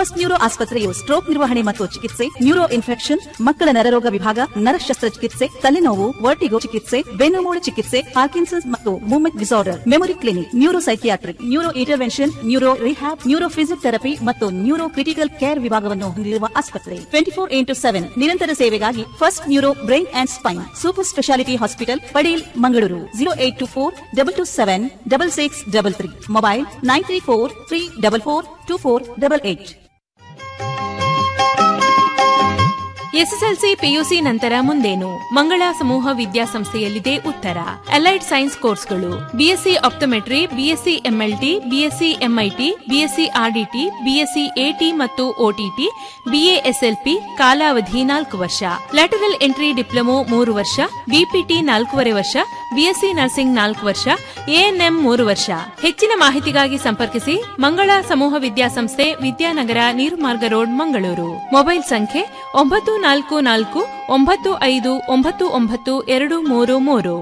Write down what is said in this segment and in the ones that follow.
First neuro ಆಸ್ಪತ್ರೆಯು stroke ನಿರ್ವಹಣೆ ಮತ್ತು ಚಿಕಿತ್ಸೆ ನ್ಯೂರೋ ಇನ್ಫೆಕ್ಷನ್ ಮಕ್ಕಳ ನರರೋಗ ವಿಭಾಗ ನರ ಶಸ್ತ್ರಚಿಕಿತ್ಸೆ ತಲೆನೋವು ವರ್ಟಿಗೋ ಚಿಕಿತ್ಸೆ ಬೆನ್ನುಮೂಳೆ ಚಿಕಿತ್ಸೆ ಪಾರ್ಕಿನ್ಸನ್ಸ್ ಮತ್ತು movement disorder memory clinic neuro psychiatric neuro intervention neuro rehab neuro physiotherapy ಮತ್ತು ನ್ಯೂರೋ ಕ್ರಿಟಿಕಲ್ ಕೇರ್ ವಿಭಾಗವನ್ನು ಹೊಂದಿರುವ ಆಸ್ಪತ್ರೆ ಟ್ವೆಂಟಿ ಫೋರ್ ಇಂಟು ಸೆವೆನ್ ನಿರಂತರ ಸೇವೆಗಾಗಿ first neuro brain and spine super speciality hospital Padil Mangaluru zero eight two four double two seven double six double three mobile nine three four three double four two four double eight SSLC PUC ನಂತರ ಮುಂದೇನು ಮಂಗಳ ಸಮೂಹ ವಿದ್ಯಾಸಂಸ್ಥೆಯಲ್ಲಿದೆ ಉತ್ತರ allied science ಕೋರ್ಸ್ಗಳು BSc optometry BSc MLT BSc MIT BSc RDT BSc AT ಮತ್ತು OTT BASLP ಕಾಲಾವಧಿ ನಾಲ್ಕು ವರ್ಷ ಲ್ಯಾಟರಲ್ ಎಂಟ್ರಿ ಡಿಪ್ಲೊಮೊ ಮೂರು ವರ್ಷ ಬಿಪಿಟಿ ನಾಲ್ಕೂವರೆ ವರ್ಷ ಬಿಎಸ್ಸಿ ನರ್ಸಿಂಗ್ ನಾಲ್ಕು ವರ್ಷ ಎಎನ್ಎಂ ಮೂರು ವರ್ಷ ಹೆಚ್ಚಿನ ಮಾಹಿತಿಗಾಗಿ ಸಂಪರ್ಕಿಸಿ ಮಂಗಳ ಸಮೂಹ ವಿದ್ಯಾಸಂಸ್ಥೆ ವಿದ್ಯಾನಗರ ನೀರುಮಾರ್ಗ ರೋಡ್ ಮಂಗಳೂರು ಮೊಬೈಲ್ ಸಂಖ್ಯೆ ಒಂಬತ್ತು ನಾಲ್ಕು ನಾಲ್ಕು ಒಂಬತ್ತು ಐದು ಒಂಬತ್ತು ಒಂಬತ್ತು ಎರಡು ಮೂರು ಮೂರು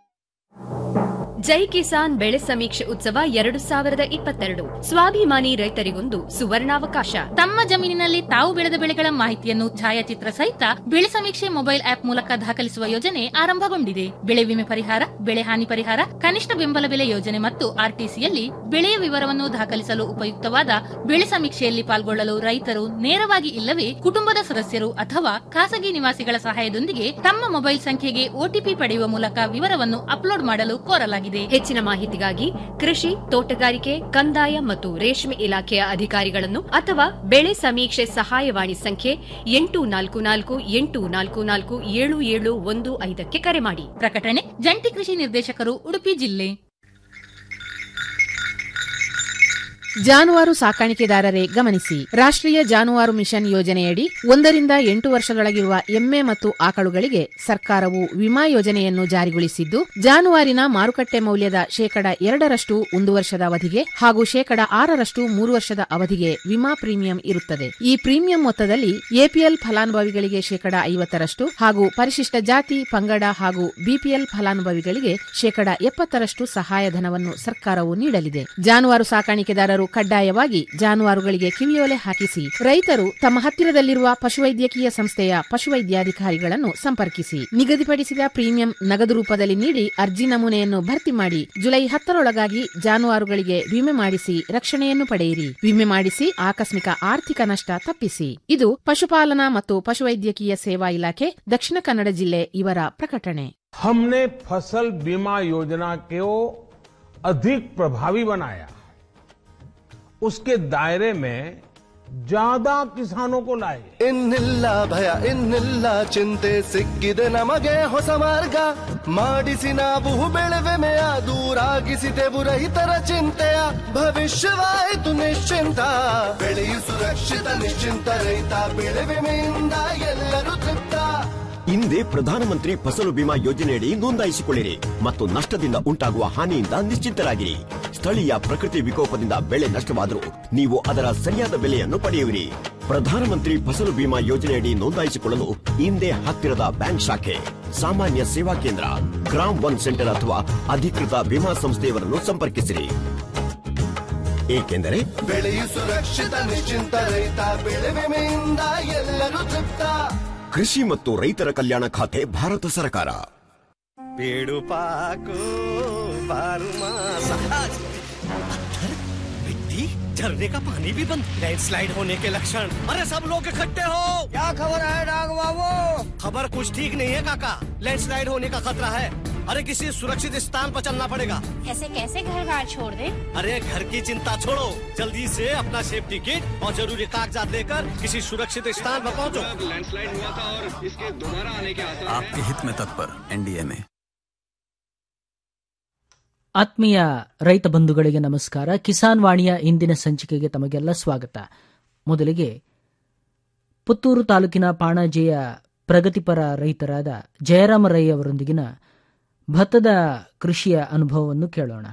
ಜೈ ಕಿಸಾನ್ ಬೆಳೆ ಸಮೀಕ್ಷೆ ಉತ್ಸವ ಎರಡು ಸಾವಿರದ ಇಪ್ಪತ್ತೆರಡು ಸ್ವಾಭಿಮಾನಿ ರೈತರಿಗೊಂದು ಸುವರ್ಣಾವಕಾಶ ತಮ್ಮ ಜಮೀನಿನಲ್ಲಿ ತಾವು ಬೆಳೆದ ಬೆಳೆಗಳ ಮಾಹಿತಿಯನ್ನು ಛಾಯಾಚಿತ್ರ ಸಹಿತ ಬೆಳೆ ಸಮೀಕ್ಷೆ ಮೊಬೈಲ್ ಆಪ್ ಮೂಲಕ ದಾಖಲಿಸುವ ಯೋಜನೆ ಆರಂಭಗೊಂಡಿದೆ ಬೆಳೆ ವಿಮೆ ಪರಿಹಾರ ಬೆಳೆ ಹಾನಿ ಪರಿಹಾರ ಕನಿಷ್ಠ ಬೆಂಬಲ ಬೆಲೆ ಯೋಜನೆ ಮತ್ತು ಆರ್ಟಿಸಿಯಲ್ಲಿ ಬೆಳೆಯ ವಿವರವನ್ನು ದಾಖಲಿಸಲು ಉಪಯುಕ್ತವಾದ ಬೆಳೆ ಸಮೀಕ್ಷೆಯಲ್ಲಿ ಪಾಲ್ಗೊಳ್ಳಲು ರೈತರು ನೇರವಾಗಿ ಇಲ್ಲವೇ ಕುಟುಂಬದ ಸದಸ್ಯರು ಅಥವಾ ಖಾಸಗಿ ನಿವಾಸಿಗಳ ಸಹಾಯದೊಂದಿಗೆ ತಮ್ಮ ಮೊಬೈಲ್ ಸಂಖ್ಯೆಗೆ ಒಟಿಪಿ ಪಡೆಯುವ ಮೂಲಕ ವಿವರವನ್ನು ಅಪ್ಲೋಡ್ ಮಾಡಲು ಕೋರಲಾಗಿದೆ ಹೆಚ್ಚಿನ ಮಾಹಿತಿಗಾಗಿ ಕೃಷಿ ತೋಟಗಾರಿಕೆ ಕಂದಾಯ ಮತ್ತು ರೇಷ್ಮೆ ಇಲಾಖೆಯ ಅಧಿಕಾರಿಗಳನ್ನು ಅಥವಾ ಬೆಳೆ ಸಮೀಕ್ಷೆ ಸಹಾಯವಾಣಿ ಸಂಖ್ಯೆ ಎಂಟು ನಾಲ್ಕು ನಾಲ್ಕು ಎಂಟು ನಾಲ್ಕು ನಾಲ್ಕು ಏಳು ಏಳು ಒಂದು ಐದಕ್ಕೆ ಕರೆ ಮಾಡಿ ಪ್ರಕಟಣೆ ಜಂಟಿ ಕೃಷಿ ನಿರ್ದೇಶಕರು ಉಡುಪಿ ಜಿಲ್ಲೆ ಜಾನುವಾರು ಸಾಕಾಣಿಕೆದಾರರೇ ಗಮನಿಸಿ ರಾಷ್ಟ್ರೀಯ ಜಾನುವಾರು ಮಿಷನ್ ಯೋಜನೆಯಡಿ ಒಂದರಿಂದ ಎಂಟು ವರ್ಷದೊಳಗಿರುವ ಎಮ್ಮೆ ಮತ್ತು ಆಕಳುಗಳಿಗೆ ಸರ್ಕಾರವು ವಿಮಾ ಯೋಜನೆಯನ್ನು ಜಾರಿಗೊಳಿಸಿದ್ದು ಜಾನುವಾರಿನ ಮಾರುಕಟ್ಟೆ ಮೌಲ್ಯದ ಶೇಕಡ ಎರಡರಷ್ಟು ಒಂದು ವರ್ಷದ ಅವಧಿಗೆ ಹಾಗೂ ಶೇಕಡ ಆರರಷ್ಟು ಮೂರು ವರ್ಷದ ಅವಧಿಗೆ ವಿಮಾ ಪ್ರೀಮಿಯಂ ಇರುತ್ತದೆ ಈ ಪ್ರೀಮಿಯಂ ಮೊತ್ತದಲ್ಲಿ ಎಪಿಎಲ್ ಫಲಾನುಭವಿಗಳಿಗೆ ಶೇಕಡ ಐವತ್ತರಷ್ಟು ಹಾಗೂ ಪರಿಶಿಷ್ಟ ಜಾತಿ ಪಂಗಡ ಹಾಗೂ ಬಿಪಿಎಲ್ ಫಲಾನುಭವಿಗಳಿಗೆ ಶೇಕಡ ಎಪ್ಪತ್ತರಷ್ಟು ಸಹಾಯಧನವನ್ನು ಸರ್ಕಾರವು ನೀಡಲಿದೆ ಜಾನುವಾರು ಸಾಕಾಣಿಕೆದಾರರು ಕಡ್ಡಾಯವಾಗಿ ಜಾನುವಾರುಗಳಿಗೆ ಕಿವಿಯೋಲೆ ಹಾಕಿಸಿ ರೈತರು ತಮ್ಮ ಹತ್ತಿರದಲ್ಲಿರುವ ಪಶುವೈದ್ಯಕೀಯ ಸಂಸ್ಥೆಯ ಪಶುವೈದ್ಯಾಧಿಕಾರಿಗಳನ್ನು ಸಂಪರ್ಕಿಸಿ ನಿಗದಿಪಡಿಸಿದ ಪ್ರೀಮಿಯಂ ನಗದು ರೂಪದಲ್ಲಿ ನೀಡಿ ಅರ್ಜಿ ನಮೂನೆಯನ್ನು ಭರ್ತಿ ಮಾಡಿ ಜುಲೈ ಹತ್ತರೊಳಗಾಗಿ ಜಾನುವಾರುಗಳಿಗೆ ವಿಮೆ ಮಾಡಿಸಿ ರಕ್ಷಣೆಯನ್ನು ಪಡೆಯಿರಿ ವಿಮೆ ಮಾಡಿಸಿ ಆಕಸ್ಮಿಕ ಆರ್ಥಿಕ ನಷ್ಟ ತಪ್ಪಿಸಿ ಇದು ಪಶುಪಾಲನಾ ಮತ್ತು ಪಶುವೈದ್ಯಕೀಯ ಸೇವಾ ಇಲಾಖೆ ದಕ್ಷಿಣ ಕನ್ನಡ ಜಿಲ್ಲೆ ಇವರ ಪ್ರಕಟಣೆ हमने फसल बीमा योजना को अधिक प्रभावी बनाया उसके दायरे में ज्यादा किसानों को लाए ಇನ್ನಿಲ್ಲ ಭಯ ಇನ್ನಿಲ್ಲ ಚಿಂತೆ ಸಿಕ್ಕಿದೆ ನಮಗೆ ಹೊಸ ಮಾರ್ಗ ಮಾಡಿಸಿ ನಾವು ಬೆಳೆವೆಮೆಯ ದೂರಾಗಿಸಿದೆವು ರೈತರ ಚಿಂತೆಯ ಭವಿಷ್ಯವಾಯಿತು ನಿಶ್ಚಿಂತ ಬೆಳೆಯು ಸುರಕ್ಷಿತ ನಿಶ್ಚಿಂತ ರೈತ ಬೆಳೆ ವಿಮೆಯಿಂದ ಎಲ್ಲರೂ ತೃಪ್ತ ಹಿಂದೆ ಪ್ರಧಾನಮಂತ್ರಿ ಫಸಲು ಬಿಮಾ ಯೋಜನೆಯಡಿ ನೋಂದಾಯಿಸಿಕೊಳ್ಳಿರಿ ಮತ್ತು ನಷ್ಟದಿಂದ ಉಂಟಾಗುವ ಹಾನಿಯಿಂದ ನಿಶ್ಚಿಂತರಾಗಿರಿ ಸ್ಥಳೀಯ ಪ್ರಕೃತಿ ವಿಕೋಪದಿಂದ ಬೆಳೆ ನಷ್ಟವಾದರೂ ನೀವು ಅದರ ಸರಿಯಾದ ಬೆಲೆಯನ್ನು ಪಡೆಯುವಿರಿ ಪ್ರಧಾನಮಂತ್ರಿ ಫಸಲು ಬಿಮಾ ಯೋಜನೆಯಡಿ ನೋಂದಾಯಿಸಿಕೊಳ್ಳಲು ಹಿಂದೆ ಹತ್ತಿರದ ಬ್ಯಾಂಕ್ ಶಾಖೆ ಸಾಮಾನ್ಯ ಸೇವಾ ಕೇಂದ್ರ ಗ್ರಾಮ್ ಒನ್ ಸೆಂಟರ್ ಅಥವಾ ಅಧಿಕೃತ ವಿಮಾ ಸಂಸ್ಥೆಯವರನ್ನು ಸಂಪರ್ಕಿಸಿರಿ ಏಕೆಂದರೆ ಬೆಳೆಯು ಸುರಕ್ಷಿತ ನಿಶ್ಚಿಂತ ರೈತ ಬೆಳೆ ವಿಮೆಯಿಂದ ಎಲ್ಲರೂ ತೃಪ್ತ ಕೃಷಿ ಮತ್ತು ರೈತರ ಕಲ್ಯಾಣ ಖಾತೆ ಭಾರತ ಸರ್ಕಾರ पेड़ू पाको बारू मास मिट्टी झरने का पानी भी बंद लैंडस्लाइड होने के लक्षण अरे सब लोग इकट्ठे हो क्या खबर है डाग बाबू खबर कुछ ठीक नहीं है काका लैंडस्लाइड होने का खतरा है अरे किसी सुरक्षित स्थान पर चलना पड़ेगा ऐसे कैसे घर बार छोड़ दे अरे घर की चिंता छोड़ो जल्दी से अपना सेफ्टी किट और जरूरी कागजात लेकर किसी सुरक्षित स्थान पर पहुंचो लैंडस्लाइड हुआ था और इसके दोबारा आने के आसार आपके हित में तत्पर एनडीए में ಆತ್ಮೀಯ ರೈತ ಬಂಧುಗಳಿಗೆ ನಮಸ್ಕಾರ ಕಿಸಾನ್ ವಾಣಿಯ ಇಂದಿನ ಸಂಚಿಕೆಗೆ ತಮಗೆಲ್ಲ ಸ್ವಾಗತ ಮೊದಲಿಗೆ ಪುತ್ತೂರು ತಾಲೂಕಿನ ಪಾಣಾಜೆಯ ಪ್ರಗತಿಪರ ರೈತರಾದ ಜಯರಾಮ ರೈ ಅವರೊಂದಿಗಿನ ಭತ್ತದ ಕೃಷಿಯ ಅನುಭವವನ್ನು ಕೇಳೋಣ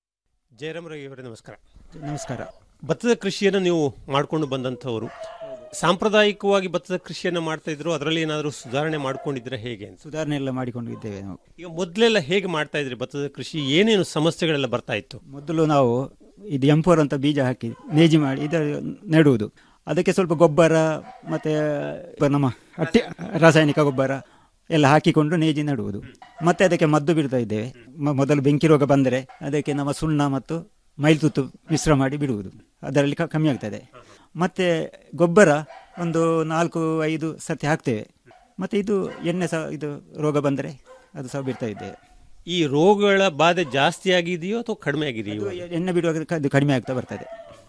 ಜಯರಾಮ್ ರೈ ಅವರೇ ನಮಸ್ಕಾರ ನಮಸ್ಕಾರ ಭತ್ತದ ಕೃಷಿಯನ್ನು ನೀವು ಮಾಡಿಕೊಂಡು ಬಂದಂಥವರು ಸಾಂಪ್ರದಾಯಿಕವಾಗಿ ಭತ್ತದ ಕೃಷಿಯನ್ನ ಮಾಡ್ತಾ ಇದ್ರು ಅದರಲ್ಲಿ ಏನಾದರೂ ಸುಧಾರಣೆ ಮಾಡ್ಕೊಂಡಿದ್ರೆ ಹೇಗೆ ಅಂತ ಸುಧಾರಣೆ ಎಲ್ಲ ಮಾಡಿಕೊಂಡಿದ್ದೇವೆ ನಾವು ಈಗ ಮೊದಲೆಲ್ಲ ಹೇಗೆ ಮಾಡ್ತಾ ಇದ್ರಿ ಭತ್ತದ ಕೃಷಿ ಏನೇನು ಸಮಸ್ಯೆಗಳೆಲ್ಲ ಬರ್ತಾ ಇತ್ತು ಮೊದಲು ನಾವು ಇದು ಎಂಫೋರ್ ಅಂತ ಬೀಜ ಹಾಕಿ ನೇಜಿ ಮಾಡಿ ಇದು ನೆಡುವುದು ಅದಕ್ಕೆ ಸ್ವಲ್ಪ ಗೊಬ್ಬರ ಮತ್ತೆ ನಮ್ಮ ಹಟ್ಟಿ ರಾಸಾಯನಿಕ ಗೊಬ್ಬರ ಎಲ್ಲ ಹಾಕಿಕೊಂಡು ನೇಜಿ ನೆಡುವುದು ಮತ್ತೆ ಅದಕ್ಕೆ ಮದ್ದು ಬಿಡ್ತಾ ಇದ್ದೇವೆ ಮ- ಮೊದಲು ಬೆಂಕಿ ರೋಗ ಬಂದರೆ ಅದಕ್ಕೆ ನಮ್ಮ ಸುಣ್ಣ ಮತ್ತು ಮೈಲ್ತುತ್ತು ಮಿಶ್ರ ಮಾಡಿ ಬಿಡುವುದು ಅದರಲ್ಲಿ ಕ- ಕಮ್ಮಿ ಆಗ್ತದೆ ಮತ್ತೆ ಗೊಬ್ಬರ ಒಂದು ನಾಲ್ಕು ಐದು ಸರ್ತಿ ಹಾಕ್ತೇವೆ ಮತ್ತೆ ಇದು ಎಣ್ಣೆ ಸಹ ಇದು ರೋಗ ಬಂದರೆ ಅದು ಸಹ ಬಿಡ್ತಾ ಇದ್ದೇವೆ ಈ ರೋಗಗಳ ಬಾಧೆ ಜಾಸ್ತಿ ಆಗಿದೆಯೋ ಅಥವಾ ಕಡಿಮೆ ಆಗಿದೆಯೋ ಎಣ್ಣೆ ಬಿಡುವಾಗ ಕ- ಅದು ಕಡಿಮೆ ಆಗ್ತಾ ಬರ್ತದೆ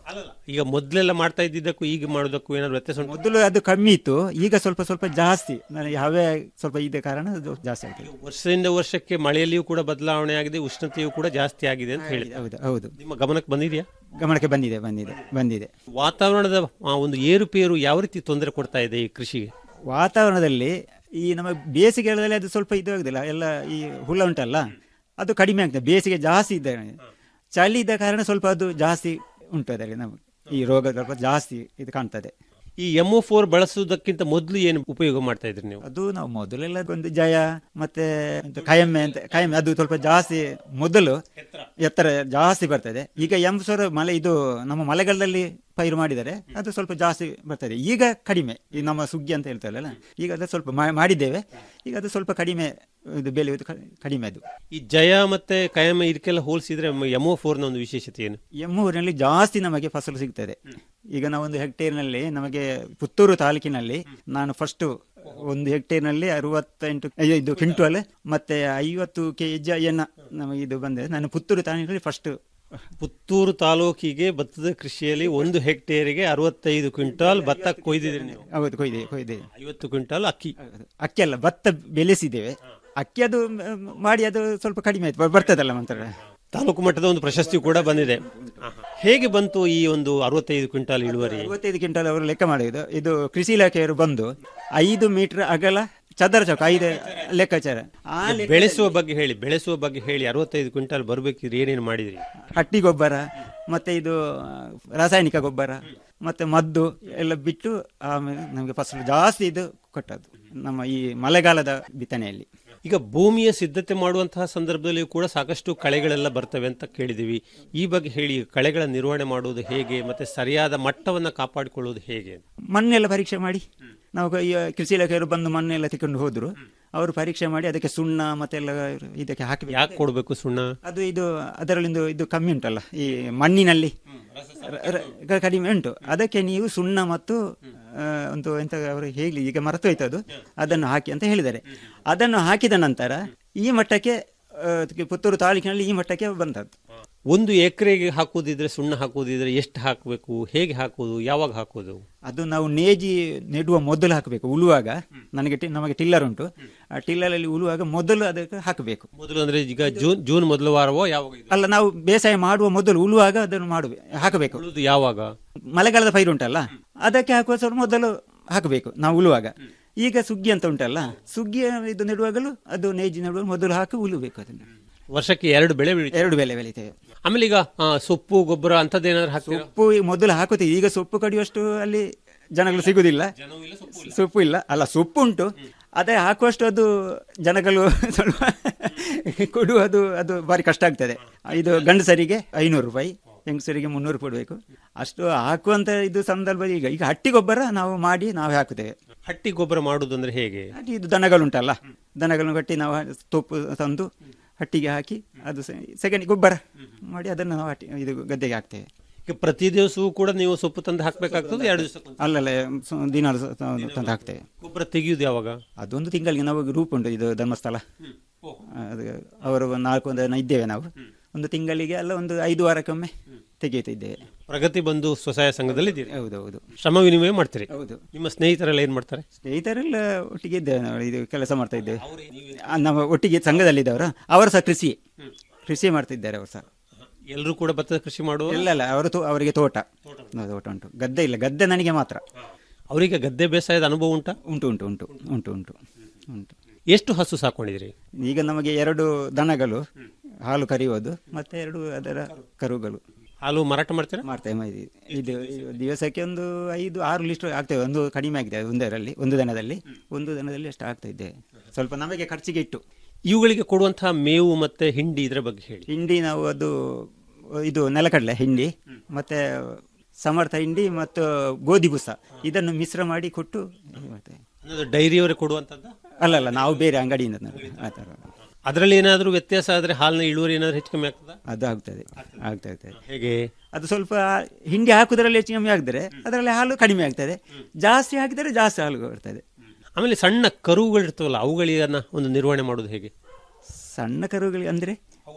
ಈಗ ಮೊದಲೆಲ್ಲ ಮಾಡ್ತಾ ಇದ್ದಿದ್ದಕ್ಕೂ ಈಗ ಮಾಡೋದಕ್ಕೂ ಏನಾದ್ರು ವ್ಯತ್ಯಾಸ ಉಂಟು ಮೊದಲು ಅದು ಕಮ್ಮಿ ಇತ್ತು ಈಗ ಸ್ವಲ್ಪ ಸ್ವಲ್ಪ ಜಾಸ್ತಿ ನನಗೆ ಹವೆ ಸ್ವಲ್ಪ ಇದೆ ಕಾರಣ ಅದು ಜಾಸ್ತಿ ಆಗ್ತದೆ ವರ್ಷದಿಂದ ವರ್ಷಕ್ಕೆ ಮಳೆಯಲ್ಲಿಯೂ ಕೂಡ ಬದಲಾವಣೆ ಆಗಿದೆ ಉಷ್ಣತೆಯೂ ಕೂಡ ಜಾಸ್ತಿ ಆಗಿದೆ ಅಂತ ಹೇಳಿ ಹೌದು ಹೌದು ನಿಮ್ಮ ಗಮನಕ್ಕೆ ಬಂದಿದೆಯಾ ಗಮನಕ್ಕೆ ಬಂದಿದೆ ಬಂದಿದೆ ಬಂದಿದೆ ವಾತಾವರಣದ ಆ, ಒಂದು ಏರುಪೇರು ಯಾವ ರೀತಿ ತೊಂದರೆ ಕೊಡ್ತಾ ಇದೆ ಈ ಕೃಷಿಗೆ ವಾತಾವರಣದಲ್ಲಿ ಈ ನಮ್ಮ ಬೇಸಿಗೆಗಳಲ್ಲಿ ಅದು ಸ್ವಲ್ಪ ಇದು ಆಗುದಿಲ್ಲ ಎಲ್ಲ ಈ ಹುಲ್ಲ ಉಂಟಲ್ಲ ಅದು ಕಡಿಮೆ ಆಗ್ತದೆ ಬೇಸಿಗೆ ಜಾಸ್ತಿ ಇದ್ದ ಚಳಿ ಇದ್ದ ಕಾರಣ ಸ್ವಲ್ಪ ಅದು ಜಾಸ್ತಿ ಉಂಟು ಅದರಲ್ಲಿ ನಮಗೆ ಈ ರೋಗ ಸ್ವಲ್ಪ ಜಾಸ್ತಿ ಇದು ಕಾಣ್ತದೆ ಈ ಎಮ್ಒ ಫೋರ್ ಬಳಸುವುದಕ್ಕಿಂತ ಮೊದಲು ಏನು ಉಪಯೋಗ ಮಾಡ್ತಾ ಇದ್ರಿ ನೀವು ಅದು ನಾವು ಮೊದಲೆಲ್ಲ ಒಂದು ಜಯ ಮತ್ತೆ ಎಂತ ಕಯಮ್ಮೆ ಅಂತ ಕಯಮ್ಮೆ ಅದು ಸ್ವಲ್ಪ ಜಾಸ್ತಿ ಮೊದಲು ಎತ್ತರ ಜಾಸ್ತಿ ಬರ್ತದೆ ಈಗ ಎಂಸೂರು ಮಲೆ ಇದು ನಮ್ಮ ಮಳೆಗಾಲದಲ್ಲಿ ಪೈರು ಮಾಡಿದರೆ ಅದು ಸ್ವಲ್ಪ ಜಾಸ್ತಿ ಬರ್ತದೆ ಈಗ ಕಡಿಮೆ ಈ ನಮ್ಮ ಸುಗ್ಗಿ ಅಂತ ಹೇಳ್ತಾರಲ್ಲ ಈಗ ಅದು ಸ್ವಲ್ಪ ಮಾ- ಮಾಡಿದ್ದೇವೆ ಈಗ ಅದು ಸ್ವಲ್ಪ ಕಡಿಮೆ ಇದು ಬೆಳೆಯುವುದು ಕ- ಕಡಿಮೆ ಅದು ಈ ಜಯ ಮತ್ತೆ ಕಯಮ ಇದಕ್ಕೆಲ್ಲ ಹೋಲಿಸಿದ್ರೆ ಎಮ್ಒ ಫೋರ್ ನ ಒಂದು ವಿಶೇಷತೆ ಏನು ಎಮ್ಮೂರಿನಲ್ಲಿ ಜಾಸ್ತಿ ನಮಗೆ ಫಸಲು ಸಿಗ್ತದೆ ಈಗ ನಾವೊಂದು ಹೆಕ್ಟೇರ್ನಲ್ಲಿ ನಮಗೆ ಪುತ್ತೂರು ತಾಲೂಕಿನಲ್ಲಿ ನಾನು ಫಸ್ಟ್ ಒಂದು ಹೆಕ್ಟೇರ್ನಲ್ಲಿ ಅರವತ್ತೆಂಟು ಅಯ್ಯೋ, ಇದು ಕ್ವಿಂಟಲ್ ಮತ್ತೆ ಐವತ್ತು ಕೆ ಜಿ ಎನ್ನ ನಮಗೆ ಇದು ಬಂದಿದೆ ನಾನು ಪುತ್ತೂರು ತಾಲೂಕಿನಲ್ಲಿ ಫಸ್ಟ್ ಪುತ್ತೂರು ತಾಲೂಕಿಗೆ ಭತ್ತದ ಕೃಷಿಯಲ್ಲಿ ಒಂದು ಹೆಕ್ಟೇರಿಗೆ ಅರವತ್ತೈದು ಕ್ವಿಂಟಾಲ್ ಭತ್ತ ಕೊಯ್ದಿದ್ರಿ ನೀವು ಹೌದು ಕೊಯ್ದೆ ಕೊಯ್ದೆ ಐವತ್ತು ಕ್ವಿಂಟಾಲ್ ಅಕ್ಕಿ ಅಕ್ಕಿ ಅಲ್ಲ ಭತ್ತ ಬೆಳೆಸಿದ್ದೇವೆ ಅಕ್ಕಿ ಅದು ಮ್, ಮಾಡಿ ಅದು ಸ್ವಲ್ಪ ಕಡಿಮೆ ಆಯ್ತು ಬ- ಬರ್ತದಲ್ಲ ಮಂತ್ರ ತಾಲೂಕು ಮಟ್ಟದ ಒಂದು ಪ್ರಶಸ್ತಿ ಕೂಡ ಬಂದಿದೆ ಹೇಗೆ ಬಂತು ಈ ಒಂದು ಅರವತ್ತೈದು ಕ್ವಿಂಟಾಲ್ ಇಳುವರಿ ಅರವತ್ತೈದು ಕ್ವಿಂಟಲ್ ಅವರು ಲೆಕ್ಕ ಮಾಡಿದ್ದು ಇದು ಕೃಷಿ ಇಲಾಖೆಯವರು ಬಂದು ಐದು ಮೀಟರ್ ಅಗಲ ಚದರ ಚೌಕ ಐದು ಲೆಕ್ಕಾಚಾರ ಆ ಲೆಕ್ಕ- ಬೆಳೆಸುವ ಬಗ್ಗೆ ಹೇಳಿ ಬೆಳೆಸುವ ಬಗ್ಗೆ ಹೇಳಿ ಅರವತ್ತೈದು ಕ್ವಿಂಟಾಲ್ ಬರ್ಬೇಕಿದ್ರೆ ಏನೇನು ಮಾಡಿದ್ರಿ ಹಟ್ಟಿ ಗೊಬ್ಬರ ಮತ್ತೆ ಇದು ಆ, ರಾಸಾಯನಿಕ ಗೊಬ್ಬರ ಮತ್ತೆ ಮದ್ದು ಎಲ್ಲ ಬಿಟ್ಟು ಆಮೇಲೆ ನಮಗೆ ಫಸಲು ಜಾಸ್ತಿ ಇದು ಕೊಟ್ಟದ್ದು ನಮ್ಮ ಈ ಮಳೆಗಾಲದ ಬಿತ್ತನೆಯಲ್ಲಿ ಈಗ ಭೂಮಿಯ ಸಿದ್ಧತೆ ಮಾಡುವಂತಹ ಸಂದರ್ಭದಲ್ಲಿ ಕೂಡ ಸಾಕಷ್ಟು ಕಳೆಗಳೆಲ್ಲ ಬರ್ತವೆ ಅಂತ ಕೇಳಿದೀವಿ ಈ ಬಗ್ಗೆ ಹೇಳಿ ಕಳೆಗಳ ನಿರ್ವಹಣೆ ಮಾಡುವುದು ಹೇಗೆ ಮತ್ತೆ ಸರಿಯಾದ ಮಟ್ಟವನ್ನ ಕಾಪಾಡಿಕೊಳ್ಳುವುದು ಹೇಗೆ ಮಣ್ಣೆಲ್ಲ ಪರೀಕ್ಷೆ ಮಾಡಿ ನಾವು ಈ ಕೃಷಿ ಇಲಾಖೆಯವರು ಬಂದು ಮಣ್ಣೆಲ್ಲ ತಕೊಂಡು ಹೋದ್ರು ಅವರು ಪರೀಕ್ಷೆ ಮಾಡಿ ಅದಕ್ಕೆ ಸುಣ್ಣ ಮತ್ತೆಲ್ಲ ಇದಕ್ಕೆ ಹಾಕಿ ಯಾಕೆ ಕೊಡಬೇಕು ಸುಣ್ಣ ಅದು ಇದು ಅದರಲ್ಲಿಂದು ಇದು ಕಮ್ಮಿ ಉಂಟಲ್ಲ ಈ ಮಣ್ಣಿನಲ್ಲಿ ರ- ರ- ಕಡಿಮೆ ಉಂಟು ಅದಕ್ಕೆ ನೀವು ಸುಣ್ಣ ಮತ್ತು ಆ, ಒಂದು ಎಂತ ಅವರು ಹೇಳಿ ಈಗ ಮರೆತು ಹೋಯ್ತು ಅದು ಅದನ್ನು ಹಾಕಿ ಅಂತ ಹೇಳಿದ್ದಾರೆ ಅದನ್ನು ಹಾಕಿದ ನಂತರ ಈ ಮಟ್ಟಕ್ಕೆ ಆ, ಅದಕ್ಕೆ ಪುತ್ತೂರು ತಾಲೂಕಿನಲ್ಲಿ ಈ ಮಟ್ಟಕ್ಕೆ ಬಂದದ್ದು ಒಂದು ಎಕರೆಗೆ ಹಾಕುವುದಿದ್ರೆ ಸುಣ್ಣ ಹಾಕುವುದಿದ್ರೆ ಎಷ್ಟು ಹಾಕಬೇಕು ಹೇಗೆ ಹಾಕುವುದು ಯಾವಾಗ ಹಾಕುವುದು ಅದು ನಾವು ನೇಜಿ ನೆಡುವ ಮೊದಲು ಹಾಕಬೇಕು ಉಳುವಾಗ ನನಗೆ ಟಿ- ನಮಗೆ ಟಿಲ್ಲರ್ ಉಂಟು ಆ ಟಿಲ್ಲರಲ್ಲಿ ಉಳುವಾಗ ಮೊದಲು ಅದಕ್ಕೆ ಹಾಕಬೇಕು ಮೊದಲು ಅಂದ್ರೆ ಈಗ ಜೂನ್ ಜೂನ್ ಮೊದಲ ವಾರವೋ ಯಾವಾಗ ಇದು? ಅಲ್ಲ ನಾವು ಬೇಸಾಯ ಮಾಡುವ ಮೊದಲು ಉಳುವಾಗ ಅದನ್ನು ಮಾಡಬೇಕು ಹಾಕಬೇಕು ಉಳುವುದು ಯಾವಾಗ ಮಳೆಗಾಲದ ಪೈರು ಉಂಟಲ್ಲ ಅದಕ್ಕೆ ಹಾಕುವ ಸ್ವಲ್ಪ ಮೊದಲು ಹಾಕಬೇಕು ನಾವು ಉಳುವಾಗ ಈಗ ಸುಗ್ಗಿ ಅಂತ ಉಂಟಲ್ಲ ಸುಗ್ಗಿಯ ಇದು ನೆಡುವಾಗಲೂ ಅದು ನೇಜಿ ನೆಡುವಾಗ ಮೊದಲು ಹಾಕಿ ಉಳುಬೇಕು ಅದನ್ನು ವರ್ಷಕ್ಕೆ ಎರಡು ಬೆಳೆ ಬೆಳಿ ಎರಡು ಬೆಲೆ ಬೆಳಿತೇವೆ ಆಮೇಲೆ ಈಗ ಆ, ಸೊಪ್ಪು ಗೊಬ್ಬರ ಅಂತದ್ದೇನಾದ್ರು ಹಾಕ್ತೀರಾ ಸೊಪ್ಪು ಈ ಮೊದಲು ಹಾಕುತ್ತೀವಿ ಈಗ ಸೊಪ್ಪು ಕಡಿಯುವಷ್ಟು ಅಲ್ಲಿ ಜನಗಳು ಸಿಗುದಿಲ್ಲ ಸೊಪ್ಪು ಇಲ್ಲ ಅಲ್ಲ ಸೊಪ್ಪು ಉಂಟು ಅದೇ ಹಾಕುವಷ್ಟು ಅದು ಜನಗಳು ಸ್ವಲ್ಪ ಕೊಡುವುದು ಅದು ಭಾರಿ ಕಷ್ಟ ಆಗ್ತದೆ ಇದು ಗಂಡಸರಿಗೆ ಐನೂರು ರೂಪಾಯಿ ಹೆಂಗಸರಿಗೆ ಮುನ್ನೂರು ಕೊಡಬೇಕು ಅಷ್ಟು ಹಾಕುವಂತ ಇದು ಸಂದರ್ಭ ಈಗ ಈಗ ಹಟ್ಟಿ ಗೊಬ್ಬರ ನಾವು ಮಾಡಿ ನಾವೇ ಹಾಕುತ್ತೇವೆ ಹಟ್ಟಿ ಗೊಬ್ಬರ ಮಾಡುವುದು ಅಂದ್ರೆ ಹೇಗೆ ಹಟ್ಟಿ ಇದು ದನಗಳುಂಟಲ್ಲ ದನಗಳನ್ನು ಕಟ್ಟಿ ನಾವು ತೊಪ್ಪು ತಂದು ಹಟ್ಟಿಗೆ ಹಾಕಿ ಅದು ಸೆಕೆಂಡ್ ಗೊಬ್ಬರ ಮಾಡಿ ಅದನ್ನು ನಾವು ಹಟ್ಟಿ ಇದು ಗದ್ದೆಗೆ ಹಾಕ್ತೇವೆ ಈಗ ಪ್ರತಿ ದಿವಸವೂ ಕೂಡ ನೀವು ಸೊಪ್ಪು ತಂದು ಹಾಕ್ಬೇಕಾಗ್ತದೆ ಎರಡು ದಿವಸ ಅಲ್ಲಲ್ಲ ಸು- ದಿನಾಲು ಸ- ತ- ತಂದು ಹಾಕ್ತೇವೆ ಗೊಬ್ಬರ ತೆಗೆಯುವುದು ಯಾವಾಗ ಅದೊಂದು ತಿಂಗಳಿಗೆ ನಾವು ಗ್ರೂಪ್ ಉಂಟು ಇದು ಧರ್ಮಸ್ಥಳ ಅದು ಅವರು ಒಂದು ನಾಲ್ಕು ಒಂದು ಜನ ಇದ್ದೇವೆ ನಾವು ಒಂದು ತಿಂಗಳಿಗೆ ಅಲ್ಲ ಒಂದು ಐದು ವಾರಕ್ಕೊಮ್ಮೆ ತೆಗೆಯುತ್ತಿದ್ದೇವೆ ಪ್ರಗತಿ ಬಂಧು ಸ್ವಸಹಾಯ ಸಂಘದಲ್ಲಿ ಇದ್ದೀರಿ ಹೌದೌದು ಶ್ರಮ ವಿನಿಮಯ ಮಾಡ್ತೀರಿ ಹೌದು ನಿಮ್ಮ ಸ್ನೇಹಿತರೆಲ್ಲ ಏನ್ ಮಾಡ್ತಾರೆ ಸ್ನೇಹಿತರೆಲ್ಲ ಒಟ್ಟಿಗೆ ಇದ್ದೇವೆ ನಾವು ಇದು ಕೆಲಸ ಮಾಡ್ತಾ ಇದ್ದೇವೆ ಆ, ನಮ್ಮ ಒಟ್ಟಿಗೆ ಸಂಘದಲ್ಲಿದ್ದವರು ಅವರು ಸಹ ಕೃಷಿ ಕೃಷಿ ಮಾಡ್ತಿದ್ದಾರೆ ಅವರು ಸಹ ಎಲ್ಲರೂ ಕೂಡ ಭತ್ತದ ಕೃಷಿ ಮಾಡುವ ಇಲ್ಲ ಇಲ್ಲ ಅವರು ತೋ- ಅವರಿಗೆ ತೋಟ ತೋಟ ಉಂಟು ಗದ್ದೆ ಇಲ್ಲ ಗದ್ದೆ ನನಗೆ ಮಾತ್ರ ಅವರಿಗೆ ಗದ್ದೆ ಬೇಸಾಯದ ಅನುಭವ ಉಂಟಾ ಉಂಟು ಉಂಟು ಉಂಟು ಉಂಟು ಉಂಟು ಉಂಟು ಎಷ್ಟು ಹಸು ಸಾಕೊಂಡಿದ್ದೀರಿ ಈಗ ನಮಗೆ ಎರಡು ದನಗಳು ಹಾಲು ಕರೆಯುವುದು ಮತ್ತೆ ಎರಡು ಅದರ ಕರುಗಳು ಹಾಲು ಮಾರಾಟ ಮಾಡ್ತೀರಾ ಮಾಡ್ತೇವೆ ಮ- ಇದು- ಇದು ಇದು ದಿವಸಕ್ಕೆ ಒಂದು ಐದು ಆರು ಲೀಟರ್ ಆಗ್ತೇವೆ ಒಂದು ಕಡಿಮೆ ಆಗಿದೆ ಒಂದರಲ್ಲಿ ಒಂದು ದಿನದಲ್ಲಿ ಒಂದು ದಿನದಲ್ಲಿ ಅಷ್ಟು ಆಗ್ತಾ ಇದ್ದೆ ಸ್ವಲ್ಪ ನಮಗೆ ಖರ್ಚಿಗೆ ಇಟ್ಟು ಇವುಗಳಿಗೆ ಕೊಡುವಂತಹ ಮೇವು ಮತ್ತೆ ಹಿಂಡಿ ಇದರ ಬಗ್ಗೆ ಹೇಳಿ ಹಿಂಡಿ ನಾವು ಅದು ಇದು ನೆಲಕಡಲೆ ಹಿಂಡಿ ಮತ್ತೆ ಸಮರ್ಥ ಹಿಂಡಿ ಮತ್ತು ಗೋಧಿ ಬುಸ ಇದನ್ನು ಮಿಶ್ರ ಮಾಡಿ ಕೊಟ್ಟು ಇದು ಮಾಡ್ತೇವೆ ಅನ್ನೋದು ಡೈರಿಯವರೇ ಕೊಡುವಂತದ್ದು ಅಲ್ಲ ಅಲ್ಲ ನಾವು ಬೇರೆ ಅಂಗಡಿಯಿಂದ ತರೋದು. ಆ ಥರ ಅದರಲ್ಲಿ ಏನಾದರೂ ವ್ಯತ್ಯಾಸ ಆದ್ರೆ ಹಾಲಿನ ಇಳುವರಿ ಏನಾದ್ರು ಹೆಚ್ಚು ಕಮ್ಮಿ ಆಗ್ತದ ಅದು ಆಗ್ತದೆ ಆಗ್ತಾ ಆಗ್ತದೆ ಹೇಗೆ ಅದು ಸ್ವಲ್ಪ ಹಿಂಡಿ ಹಾಕುದ್ರಲ್ಲಿ ಹೆಚ್ಚು ಕಮ್ಮಿ ಆಗಿದ್ರೆ ಅದರಲ್ಲಿ ಹಾಲು ಕಡಿಮೆ ಆಗ್ತದೆ ಜಾಸ್ತಿ ಹಾಕಿದರೆ ಜಾಸ್ತಿ ಹಾಲು ಬರ್ತದೆ ಆಮೇಲೆ ಸಣ್ಣ ಕರುಗಳು ಇರ್ತವಲ್ಲ ಅವುಗಳಿಗನ್ನ ಒಂದು ನಿರ್ವಹಣೆ ಮಾಡೋದು ಹೇಗೆ ಸಣ್ಣ ಕರುಗಳಿಗೆ ಅಂದ್ರೆ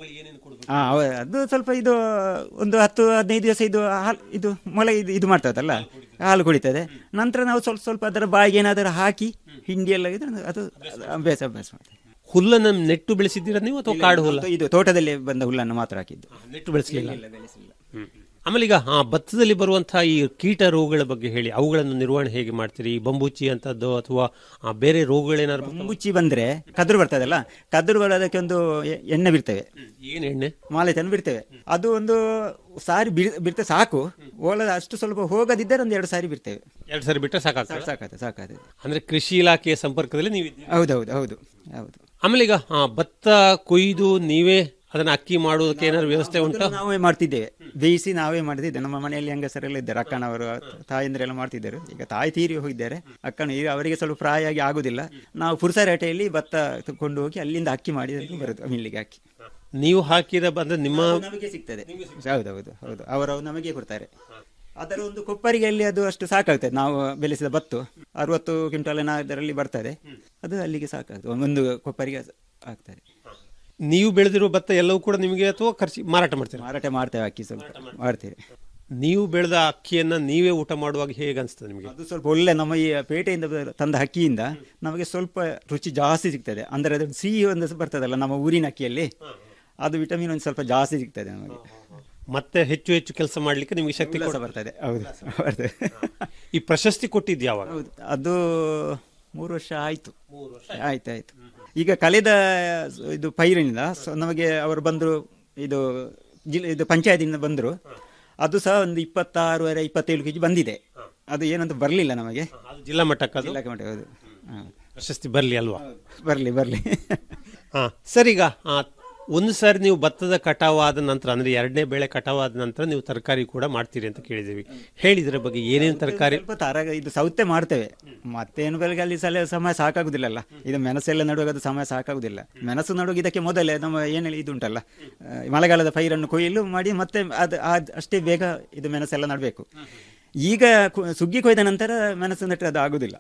ಆ, ಅವ- ಅದು ಸ್ವಲ್ಪ ಇದು ಒಂದು ಹತ್ತು ಹದಿನೈದು ದಿವಸ ಇದು ಹಾಲು ಇದು ಮೊಳೆ ಇದು ಇದು ಮಾಡ್ತದಲ್ಲ ಹಾಲು ಕುಡಿತದೆ ನಂತರ ನಾವು ಸ್ವಲ್ಪ ಸ್ವಲ್ಪ ಅದರ ಬಾಯಿಗೆ ಏನಾದರೂ ಹಾಕಿ ಹಿಂಡಿ ಎಲ್ಲ ಇದ್ರೆ ಅದು ಅದು ಅಭ್ಯಾಸ ಅಭ್ಯಾಸ ಮಾಡ್ತೇವೆ ಹುಲ್ಲನ್ನು ನೆಟ್ಟು ಬೆಳೆಸಿದ್ದೀರಾ ನೀವು ಅಥವಾ ಕಾಡು ಹುಲ್ಲ ಇದು ತೋಟದಲ್ಲಿ ಬಂದ ಹುಲ್ಲನ್ನು ಮಾತ್ರ ಹಾಕಿದ್ದು ನೆಟ್ಟು ಬೆಳೆಸಲಿಲ್ಲ ಇಲ್ಲ, ಬೆಳೆಸಲಿಲ್ಲ. ಆಮೇಲೆ ಈಗ ಆ ಭತ್ತದಲ್ಲಿ ಬರುವಂತಹ ಈ ಕೀಟ ರೋಗಗಳ ಬಗ್ಗೆ ಹೇಳಿ ಅವುಗಳನ್ನು ನಿರ್ವಹಣೆ ಹೇಗೆ ಮಾಡ್ತೀರಿ ಈ ಬಂಬೂಚಿ ಅಂತದ್ದು ಅಥವಾ ಆ ಬೇರೆ ರೋಗಗಳೇನಾದ್ರು ಮುಂಗುಚ್ಚಿ ಬಂದ್ರೆ ಕದ್ರು ಬರ್ತದಲ್ಲ ಕದ್ರು ಬರೋದಕ್ಕೆ ಒಂದು ಎ- ಎಣ್ಣೆ ಬಿಡ್ತೇವೆ ಏನ್ ಎಣ್ಣೆ ಮಾಲೆತನ್ನು ಬಿಡ್ತೇವೆ ಅದು ಒಂದು ಸಾರಿ ಬಿಡ್- ಬಿಡ್ತೇವೆ ಸಾಕು ಓಲದ ಅಷ್ಟು ಸ್ವಲ್ಪ ಹೋಗದಿದ್ದರೆ ಒಂದು ಎರಡು ಸಾರಿ ಬಿಡ್ತೇವೆ ಎರಡು ಸಾರಿ ಬಿಟ್ಟರೆ ಸಾಕಾಗ್ತದೆ ಸಾಕಾಗ್ತದೆ ಸಾಕಾಗ್ತದೆ ಅಂದ್ರೆ ಕೃಷಿ ಇಲಾಖೆಯ ಸಂಪರ್ಕದಲ್ಲಿ ನೀವು ಹೌದೌದು ಹೌದು ಹೌದು ಆಮೇಲೆ ಈಗ ಆ, ಭತ್ತ ಕೊಯ್ದು ನೀವೇ ಅದನ್ನ ಅಕ್ಕಿ ಮಾಡುವುದಕ್ಕೆ ಏನಾದ್ರು ವ್ಯವಸ್ಥೆ ಉಂಟಾ ಮೊದಲು ನಾವೇ ಮಾಡ್ತಿದ್ದೇವೆ ಬೇಯಿಸಿ ನಾವೇ ಮಾಡ್ತಿದ್ದೆ ನಮ್ಮ ಮನೆಯಲ್ಲಿ ಹೆಂಗಸರೆಲ್ಲ ಇದ್ದಾರೆ ಅಕ್ಕನವರು ತಾಯಂದ್ರೆಲ್ಲ ಮಾಡ್ತಿದ್ದರು ಈಗ ತಾಯಿ ತೀರಿ ಹೋಗಿದ್ದಾರೆ ಅಕ್ಕನ ಈಗ ಅವರಿಗೆ ಸ್ವಲ್ಪ ಪ್ರಾಯ ಆಗಿ ಆಗುದಿಲ್ಲ ನಾವು ಪುರಸರೇಟೆಯಲ್ಲಿ ಭತ್ತ ಕೊಂಡು ಹೋಗಿ ಅಲ್ಲಿಂದ ಅಕ್ಕಿ ಮಾಡಿ ಬರುದು ಮಿಲ್ಲಿಗೆ ಹಾಕಿ ನೀವು ಹಾಕಿದ ಬಂದ್ರೆ ನಿಮ್ಮ ಅದು ನಮಗೆ ಸಿಗ್ತದೆ ಹೌದೌದು ಹೌದು ಅವರು ನಮಗೆ ಕೊಡ್ತಾರೆ ಅದರ ಒಂದು ಕೊಪ್ಪರಿಗೆಯಲ್ಲಿ ಅದು ಅಷ್ಟು ಸಾಕಾಗ್ತದೆ ನಾವು ಬೆಳೆಸಿದ ಭತ್ತು ಅರವತ್ತು ಕ್ವಿಂಟಾಲಿನ ಅದರಲ್ಲಿ ಬರ್ತದೆ ಅದು ಅಲ್ಲಿಗೆ ಸಾಕಾಗ್ತದೆ ಒಂದು ಕೊಪ್ಪರಿಗೆ ಆಗ್ತದೆ ನೀವು ಬೆಳೆದಿರುವ ಭತ್ತ ಎಲ್ಲವೂ ಕೂಡ ನಿಮಗೆ ಅಥವಾ ಖರ್ಚು ಮಾರಾಟ ಮಾಡ್ತೀರಾ ಮಾರಾಟ ಮಾಡ್ತೇವೆ ಅಕ್ಕಿ ಸ್ವಲ್ಪ ಮಾಡ್ತೇವೆ ನೀವು ಬೆಳೆದ ಅಕ್ಕಿಯನ್ನ ನೀವೇ ಊಟ ಮಾಡುವಾಗ ಹೇಗೆ ಅನಿಸ್ತದೆ ನಿಮಗೆ ಅದು ಸ್ವಲ್ಪ ಒಳ್ಳೆ ನಮ್ಮ ಈ ಪೇಟೆಯಿಂದ ಬ- ತಂದ ಅಕ್ಕಿಯಿಂದ ನಮಗೆ ಸ್ವಲ್ಪ ರುಚಿ ಜಾಸ್ತಿ ಸಿಗ್ತದೆ ಅಂದರೆ ಅದು ಸಿಹಿ ಒಂದು ಬರ್ತದಲ್ಲ ನಮ್ಮ ಊರಿನ ಅಕ್ಕಿಯಲ್ಲಿ ಅದು ವಿಟಮಿನ್ ಒಂದು ಸ್ವಲ್ಪ ಜಾಸ್ತಿ ಸಿಗ್ತದೆ ನಮಗೆ ಮತ್ತೆ ಹೆಚ್ಚು ಹೆಚ್ಚು ಕೆಲಸ ಮಾಡ್ಲಿಕ್ಕೆ ನಿಮಗೆ ಶಕ್ತಿ ಉಲ್ಲಾಸ ಕೊಡ- ಬರ್ತದೆ ಹೌದು ಬರ್ತದೆ ಈ ಪ್ರಶಸ್ತಿ ಕೊಟ್ಟಿದ್ದು ಯಾವಾಗ ಹೌದು ಅದು ಮೂರು ವರ್ಷ ಆಯ್ತು ಆಯ್ತು ಆಯ್ತು ಈಗ ಕಳೆದ ಇದು ಪೈರಿನಿಂದ ಸ- ನಮಗೆ ಅವರು ಬಂದರು ಇದು ಜಿಲ್ಲೆ ಇದು ಪಂಚಾಯತಿಂದ ಬಂದರು ಅದು ಸಹ ಒಂದು ಇಪ್ಪತ್ತಾರೂವರೆ ಇಪ್ಪತ್ತೇಳು ಕೆಜಿ ಬಂದಿದೆ ಅದು ಏನಂತ ಬರಲಿಲ್ಲ ನಮಗೆ ಅದು ಜಿಲ್ಲಾ ಮಟ್ಟಕ್ಕೆ ಅದು ಜಿಲ್ಲಾ ಮಟ್ಟ ಹೌದು ಹಾಂ ಪ್ರಶಸ್ತಿ ಬರಲಿ ಅಲ್ವಾ ಬರಲಿ ಬರಲಿ ಹಾ ಸರ್ ಈಗ ಆ, ಒಂದು ಸಾರಿ ನೀವು ಭತ್ತದ ಕಟಾವು ಆದ ನಂತರ ಅಂದ್ರೆ ಎರಡನೇ ಬೆಳೆ ಕಟಾವು ಆದ ನಂತರ ನೀವು ತರಕಾರಿ ಕೂಡ ಮಾಡ್ತೀರಿ ಅಂತ ಕೇಳಿದ್ದೀವಿ ಹೇಳಿದ್ರ ಬಗ್ಗೆ ಏನೇನು ತರಕಾರಿ ಸ್ವಲ್ಪ ತರ ಇದು ಸೌತೆ ಮಾಡ್ತೇವೆ ಮತ್ತೇನು ಬೆಳಗ್ಗೆ ಅಲ್ಲಿ ಸಲ ಸಮಯ ಸಾಕಾಗುದಿಲ್ಲಲ್ಲ ಇದು ಮೆಣಸೆಲ್ಲ ನಡುವಾಗ ಅದು ಸಮಯ ಸಾಕಾಗುದಿಲ್ಲ ಮೆಣಸು ನಡುವಾಗ ಇದಕ್ಕೆ ಮೊದಲೇ ನಮ್ಮ ಏನು ಹೇಳಿ ಇದು ಉಂಟಲ್ಲ ಆ, ಮಳೆಗಾಲದ ಪೈರನ್ನು ಕೊಯ್ಲು ಮಾಡಿ ಮತ್ತೆ ಅದು ಅದ್- ಅಷ್ಟೇ ಬೇಗ ಇದು ಮೆಣಸೆಲ್ಲ ನಡಬೇಕು ಈಗ ಕು- ಸುಗ್ಗಿ ಕೊಯ್ದ ನಂತರ ಮೆಣಸು ನೆಟ್ಟರೆ ಅದು ಆಗುದಿಲ್ಲ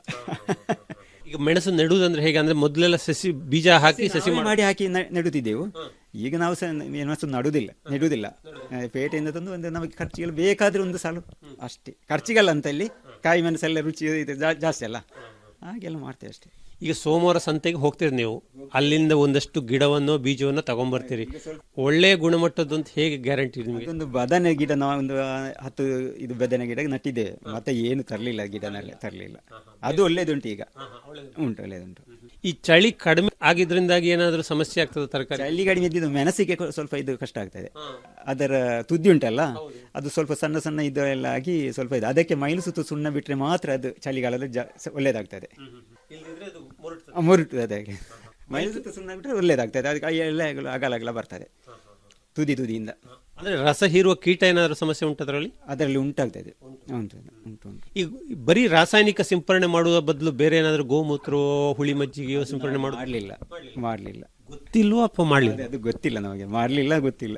ಈಗ ಮೆಣಸು ನೆಡುವುದಂದ್ರೆ ಹೇಗೆ ಅಂದ್ರೆ ಮೊದಲೆಲ್ಲ ಸಸಿ ಬೀಜ ಹಾಕಿ ಸಸಿ ನಾವೇ ಮಾಡಿ ಮಾಡಿ ಹಾಕಿ ನೆ- ನೆಡುತ್ತಿದ್ದೆವು ಈಗ ನಾವು ಸಹ ಮೆಣಸು ನಡುವುದಿಲ್ಲ ನೆಡುವುದಿಲ್ಲ ಆ, ಪೇಟೆಯಿಂದ ತಂದು ಒಂದು ನಮಗೆ ಖರ್ಚಿಗೆಲ್ಲ ಬೇಕಾದ್ರೆ ಒಂದು ಸಾಲು ಅಷ್ಟೇ ಖರ್ಚಿಗಲ್ಲ ಅಂತ ಇಲ್ಲಿ ಕಾಯಿ ಮೆಣಸೆಲ್ಲ ರುಚಿ ಇದು ಜಾ- ಜಾಸ್ತಿ ಅಲ್ಲ ಹಾಗೆಲ್ಲ ಮಾಡ್ತೇವೆ ಅಷ್ಟೇ ಈಗ ಸೋಮವಾರ ಸಂತೆಗೆ ಹೋಗ್ತೀರಿ ನೀವು ಅಲ್ಲಿಂದ ಒಂದಷ್ಟು ಗಿಡವನ್ನು ಬೀಜವನ್ನು ತಗೊಂಡ್ಬರ್ತೀರಿ ಒಳ್ಳೆ ಗುಣಮಟ್ಟದ್ದು ಅಂತ ಹೇಗೆ ಗ್ಯಾರಂಟಿ ನಿಮಗೆ ಒಂದು ಬದನೆ ಗಿಡ ನಾವು ಒಂದು ಆ, ಹತ್ತು ಇದು ಬದನೆ ಗಿಡ ನಟ್ಟಿದ್ದೇವೆ ಮತ್ತೆ ಏನು ತರಲಿಲ್ಲ ಗಿಡನೆಲ್ಲ ತರಲಿಲ್ಲ ಅದು ಒಳ್ಳೇದುಂಟು ಈಗ ಉಂಟು ಒಳ್ಳೇದುಂಟು ಈ ಚಳಿ ಕಡಿಮೆ ಆಗಿದ್ರಿಂದಾಗಿ ಏನಾದರೂ ಸಮಸ್ಯೆ ಆಗ್ತದೆ ತರಕಾರಿ ಚಳಿ ಕಡಿಮೆ ಇದ್ದಿದ್ದು ಮೆಣಸಿಗೆ ಕೊ- ಸ್ವಲ್ಪ ಇದು ಕಷ್ಟ ಆಗ್ತದೆ ಅದರ ತುದಿ ಉಂಟಲ್ಲ ಅದು ಸ್ವಲ್ಪ ಸಣ್ಣ ಸಣ್ಣ ಇದು ಎಲ್ಲ ಆಗಿ ಸ್ವಲ್ಪ ಇದು ಅದಕ್ಕೆ ಮೈಲು ಸುತ್ತು ಸುಣ್ಣ ಬಿಟ್ರೆ ಮಾತ್ರ ಅದು ಚಳಿಗಾಲದಲ್ಲಿ ಜಾ ಸ- ಒಳ್ಳೇದಾಗ್ತದೆ ಆ, ಮುರುಟು ಅದಕ್ಕೆ ಮೈಲು ಸುತ್ತು ಸುಣ್ಣ ಬಿಟ್ರೆ ಒಳ್ಳೇದಾಗ್ತದೆ ಅದಕ್ಕೆ ಕೈ ಎಲ್ಲ ಅಗಲ ಅಗಲ ಬರ್ತದೆ ತುದಿ ತುದಿಯಿಂದ ಅಂದ್ರೆ ರಸ ಹೀರುವ ಕೀಟ ಏನಾದರೂ ಸಮಸ್ಯೆ ಉಂಟು ಅದರಲ್ಲಿ ಅದರಲ್ಲಿ ಉಂಟಾಗ್ತದೆ ಉಂಟು ಉಂಟು ಉಂಟು ಈಗ ಬರೀ ರಾಸಾಯನಿಕ ಸಿಂಪರಣೆ ಮಾಡುವ ಬದಲು ಬೇರೆ ಏನಾದರೂ ಗೋಮೂತ್ರ ಹುಳಿ ಮಜ್ಜಿಗೆಯೋ ಸಿಂಪರಣೆ ಮಾಡುದು ಮಾಡಲಿಲ್ಲ ಮಾಡಲಿಲ್ಲ ಗೊತ್ತಿಲ್ವೋ ಅಥವಾ ಮಾಡಲಿಲ್ಲ ಅದು ಗೊತ್ತಿಲ್ಲ ನಮಗೆ ಮಾಡಲಿಲ್ಲ ಗೊತ್ತಿಲ್ಲ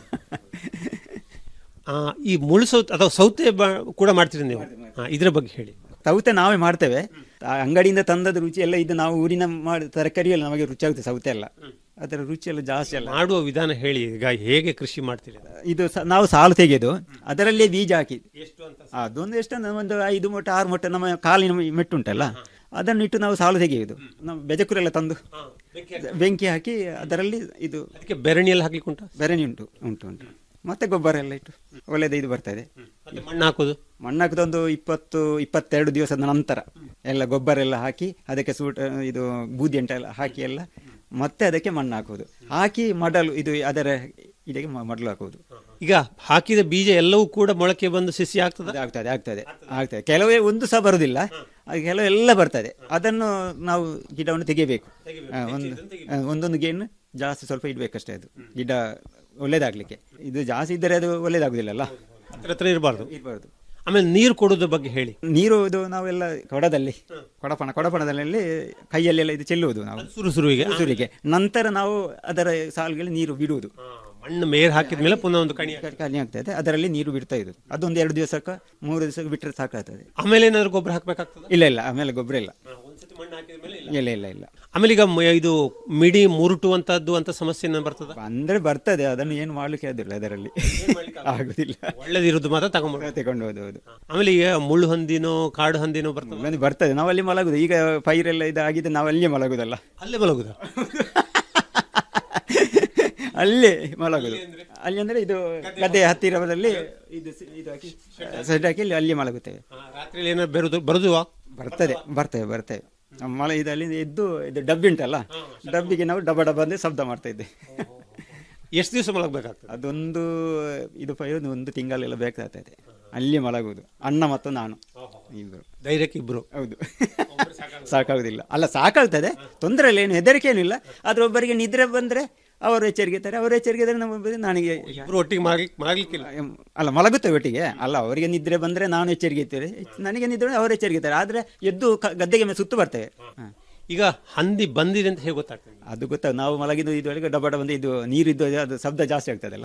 ಆ, ಈ ಮುಳು ಸೌತೆ ಅಥವಾ ಸೌತೆ ಬ- ಕೂಡ ಮಾಡ್ತೀರಿ ನೀವು ಆ, ಇದ್ರ ಬಗ್ಗೆ ಹೇಳಿ ಸೌತೆ ನಾವೇ ಮಾಡ್ತೇವೆ ಆ ಅಂಗಡಿಯಿಂದ ತಂದದ ರುಚಿ ಎಲ್ಲ ಇದು ನಾವು ಊರಿನ ಮಾಡಿ ತರಕಾರಿ ಎಲ್ಲ ನಮಗೆ ರುಚಿ ಆಗುತ್ತೆ ಸೌತೆ ಎಲ್ಲ ಅದರ ರುಚಿ ಎಲ್ಲ ಜಾಸ್ತಿ ಅಲ್ಲ ಮಾಡುವ ವಿಧಾನ ಹೇಳಿ ಈಗ ಹೇಗೆ ಕೃಷಿ ಮಾಡ್ತೀರಿ ಇದು ಸ- ನಾವು ಸಾಲು ತೆಗೆದು ಅದರಲ್ಲೇ ಬೀಜ ಹಾಕಿ ಅದೊಂದು ಎಷ್ಟು ಅಂದ್ರೆ ಒಂದು ಐದು ಮೊಟ್ಟ ಆರು ಮೊಟ್ಟ ನಮ್ಮ ಕಾಲಿನ ಮೆಟ್ಟು ಉಂಟಲ್ಲ ಅದನ್ನು ಇಟ್ಟು ನಾವು ಸಾಲು ತೆಗೆಯುವುದು ನಾವು ಬೆಜಕುರೆಲ್ಲ ತಂದು ಬೆಂಕಿ ಹಾಕಿ ಅದರಲ್ಲಿ ಇದು ಅದಕ್ಕೆ ಬೆರಣಿಯಲ್ಲಿ ಹಾಕ್ಲಿಕ್ಕೆ ಉಂಟು ಬೆರಣಿ ಉಂಟು ಉಂಟು ಉಂಟು ಮತ್ತೆ ಗೊಬ್ಬರ ಎಲ್ಲ ಇಟ್ಟು ಒಳ್ಳೆದು ಇದು ಬರ್ತದೆ ಮತ್ತೆ ಮಣ್ಣು ಹಾಕೋದು ಮಣ್ಣು ಹಾಕಿದೊಂದು ಇಪ್ಪತ್ತು ಇಪ್ಪತ್ತೆರಡು ದಿವಸದ ನಂತರ ಎಲ್ಲ ಗೊಬ್ಬರ ಎಲ್ಲ ಹಾಕಿ ಅದಕ್ಕೆ ಸೂಟ್ ಇದು ಬೂದಿ ಅಂಟ ಎಲ್ಲ ಹಾಕಿ ಎಲ್ಲ ಮತ್ತೆ ಅದಕ್ಕೆ ಮಣ್ಣು ಹಾಕುವುದು ಹಾಕಿ ಮಡಲು ಇದು ಅದರ ಇದಕ್ಕೆ ಮ- ಮಡಲು ಹಾಕುವುದು ಈಗ ಹಾಕಿದ ಬೀಜ ಎಲ್ಲವೂ ಕೂಡ ಮೊಳಕೆ ಬಂದು ಸಸಿ ಆಗ್ತದೆ ಆಗ್ತದೆ ಆಗ್ತದೆ ಆಗ್ತದೆ ಕೆಲವೇ ಒಂದು ಸಹ ಬರುವುದಿಲ್ಲ ಅದು ಕೆಲವು ಎಲ್ಲ ಬರ್ತದೆ ಅದನ್ನು ನಾವು ಗಿಡವನ್ನು ತೆಗಿಬೇಕು ಆ, ಒಂದು ಆ, ಒಂದೊಂದು ಗೇಣು ಜಾಸ್ತಿ ಸ್ವಲ್ಪ ಇಡ್ಬೇಕಷ್ಟೇ ಅದು ಗಿಡ ಒಳ್ಳೇದಾಗ್ಲಿಕ್ಕೆ ಇದು ಜಾಸ್ತಿ ಇದ್ದರೆ ಅದು ಒಳ್ಳೇದಾಗುದಿಲ್ಲಲ್ಲ ಹತ್ರ ಹತ್ರ ಇರಬಾರ್ದು ಇರಬಾರ್ದು ಆಮೇಲೆ ನೀರು ಕೊಡೋದ್ರ ಬಗ್ಗೆ ಹೇಳಿ ನೀರು ಇದು ನಾವೆಲ್ಲ ಕೊಡದಲ್ಲಿ ಕೊಡಪಣ ಕೊಡಪಣದಲ್ಲಿ ಕೈಯಲ್ಲೆಲ್ಲ ಇದು ಚೆಲ್ಲುವುದು ನಾವು ಸುರು ಸುರುವಿಗೆ ಸುರಿಗೆ ನಂತರ ನಾವು ಅದರ ಸಾಲುಗಳಿಗೆ ನೀರು ಬಿಡುವುದು ಮಣ್ಣು ಮೇರ್ ಹಾಕಿದ ಮೇಲೆ ಪುನಃ ಒಂದು ಕಣಿ ಕಣಿ ಆಗ್ತದೆ ಅದರಲ್ಲಿ ನೀರು ಬಿಡ್ತಾ ಇರುದು ಅದೊಂದು ಎರಡು ದಿವಸಕ್ಕೆ ಮೂರು ದಿವಸಕ್ಕೆ ಬಿಟ್ಟರೆ ಸಾಕಾಗ್ತದೆ ಆಮೇಲೆ ಏನಾದ್ರು ಗೊಬ್ಬರ ಹಾಕ್ಬೇಕಾಗ್ತದೆ ಇಲ್ಲ ಇಲ್ಲ ಆಮೇಲೆ ಗೊಬ್ಬರ ಇಲ್ಲ ಇಲ್ಲ ಇಲ್ಲ ಇಲ್ಲ ಆಮೇಲೆ ಈಗ ಮ- ಇದು ಮಿಡಿ ಮುರುಟುವಂತದ್ದು ಅಂತ ಸಮಸ್ಯೆ ಏನಾದ್ರು ಬರ್ತದ ಅಂದ್ರೆ ಬರ್ತದೆ ಅದನ್ನು ಏನು ಮಾಡ್ಲಿಕ್ಕೆ ಆದಿಲ್ಲ ಅದರಲ್ಲಿ ಆಗುದಿಲ್ಲ ಒಳ್ಳೇದಿರೋದು ಮಾತ್ರ ತಗೊಂಡ್ಬರ್ಬೇಕು ತಗೊಂಡು ಹೋದು ಹೌದು ಆಮೇಲೆ ಈಗ ಮುಳ್ಳು ಹಂದಿನೋ ಕಾಡು ಹಂದಿನೋ ಬರ್ತದೆ ಬಂದು ಬರ್ತದೆ ನಾವು ಅಲ್ಲಿ ಮಲಗುದು ಈಗ ಪೈರೆಲ್ಲ ಇದಾಗಿದೆ ನಾವು ಅಲ್ಲಿಯೇ ಮಲಗುದಲ್ಲ ಅಲ್ಲೇ ಮಲಗುದ ಅಲ್ಲೇ ಮಲಗುದು ಅಲ್ಲಿ ಅಂದ್ರೆ ಇದು ಗದ್ದೆಯ ಹತ್ತಿರದಲ್ಲಿ ಇದು ಸಿ- ಇದು ಹಾಕಿ ಸೆಡ್ ಹಾಕಿ ಇಲ್ಲಿ ಅಲ್ಲಿ ಮಲಗುತ್ತೇವೆ ರಾತ್ರಿ ಏನಾದ್ರು ಬರುದು ಬರುದುವಾ ಬರ್ತದೆ ಬರ್ತೇವೆ ಬರ್ತೇವೆ ನಮ್ಮ ಮಳೆ ಇದರಲ್ಲಿ ಎದ್ದು ಇದು ಡಬ್ಬಿ ಉಂಟಲ್ಲ ಡಬ್ಬಿಗೆ ನಾವು ಡಬ್ಬ ಡಬ್ಬ ಅಂದ್ರೆ ಶಬ್ದ ಮಾಡ್ತಾ ಇದ್ದೆ ಎಷ್ಟು ದಿವಸ ಮಲಗಬೇಕಾಗ್ತದೆ ಅದೊಂದು ಇದು ಪೈ ಒಂದು ಒಂದು ತಿಂಗಳೆಲ್ಲ ಬೇಕಾಗ್ತದೆ ಅಲ್ಲಿ ಮಲಗುವುದು ಅಣ್ಣ ಮತ್ತು ನಾನು ಇಬ್ಬರು ಧೈರ್ಯಕ್ಕೆ ಇಬ್ರು ಹೌದು ಸಾಕಾಗುದಿಲ್ಲ ಅಲ್ಲ ಸಾಕಾಗ್ತದೆ ತೊಂದರೆ ಇಲ್ಲ ಏನು ಹೆದರಿಕೆ ಏನಿಲ್ಲ ಆದ್ರೆ ಒಬ್ಬರಿಗೆ ನಿದ್ರೆ ಬಂದ್ರೆ ಅವರು ಎಚ್ಚರಿಕೆತಾರೆ ಅವರು ಎಚ್ಚರಿಕೆ ಇದ್ರೆ ನಮ್ಮ ಒಬ್ಬರಿಗೆ ನನಗೆ ಇಬ್ರು ಒಟ್ಟಿಗೆ ಮಲಗ್ಲಿಕ್ಕೆ ಮಲಗ್ಲಿಕ್ಕಿಲ್ಲ ಅಲ್ಲ ಮಲಗುತ್ತೇವೆ ಒಟ್ಟಿಗೆ ಅಲ್ಲ ಅವರಿಗೆ ನಿದ್ರೆ ಬಂದ್ರೆ ನಾನು ಎಚ್ಚರಿಕೆ ಇರ್ತೇವೆ ನನಗೆ ನಿದ್ರೆ ಅವರು ಎಚ್ಚರಿಕೆ ಇರ್ತಾರೆ ಆದ್ರೆ ಎದ್ದು ಕ- ಗದ್ದೆಗೆ ಮೇಲೆ ಸುತ್ತು ಬರ್ತೇವೆ ಹ. ಈಗ ಹಂದಿ ಬಂದಿದೆ ಅಂತ ಹೇಗೆ ಗೊತ್ತಾಗ್ತದೆ ಅದು ಗೊತ್ತಾ ನಾವು ಮಲಗಿದ್ದು ಇದೊಳಗೆ ಡಬ್ಬ ಬಂದು ಇದು ನೀರಿದ್ದು ಅದು ಶಬ್ದ ಜಾಸ್ತಿ ಆಗ್ತದಲ್ಲ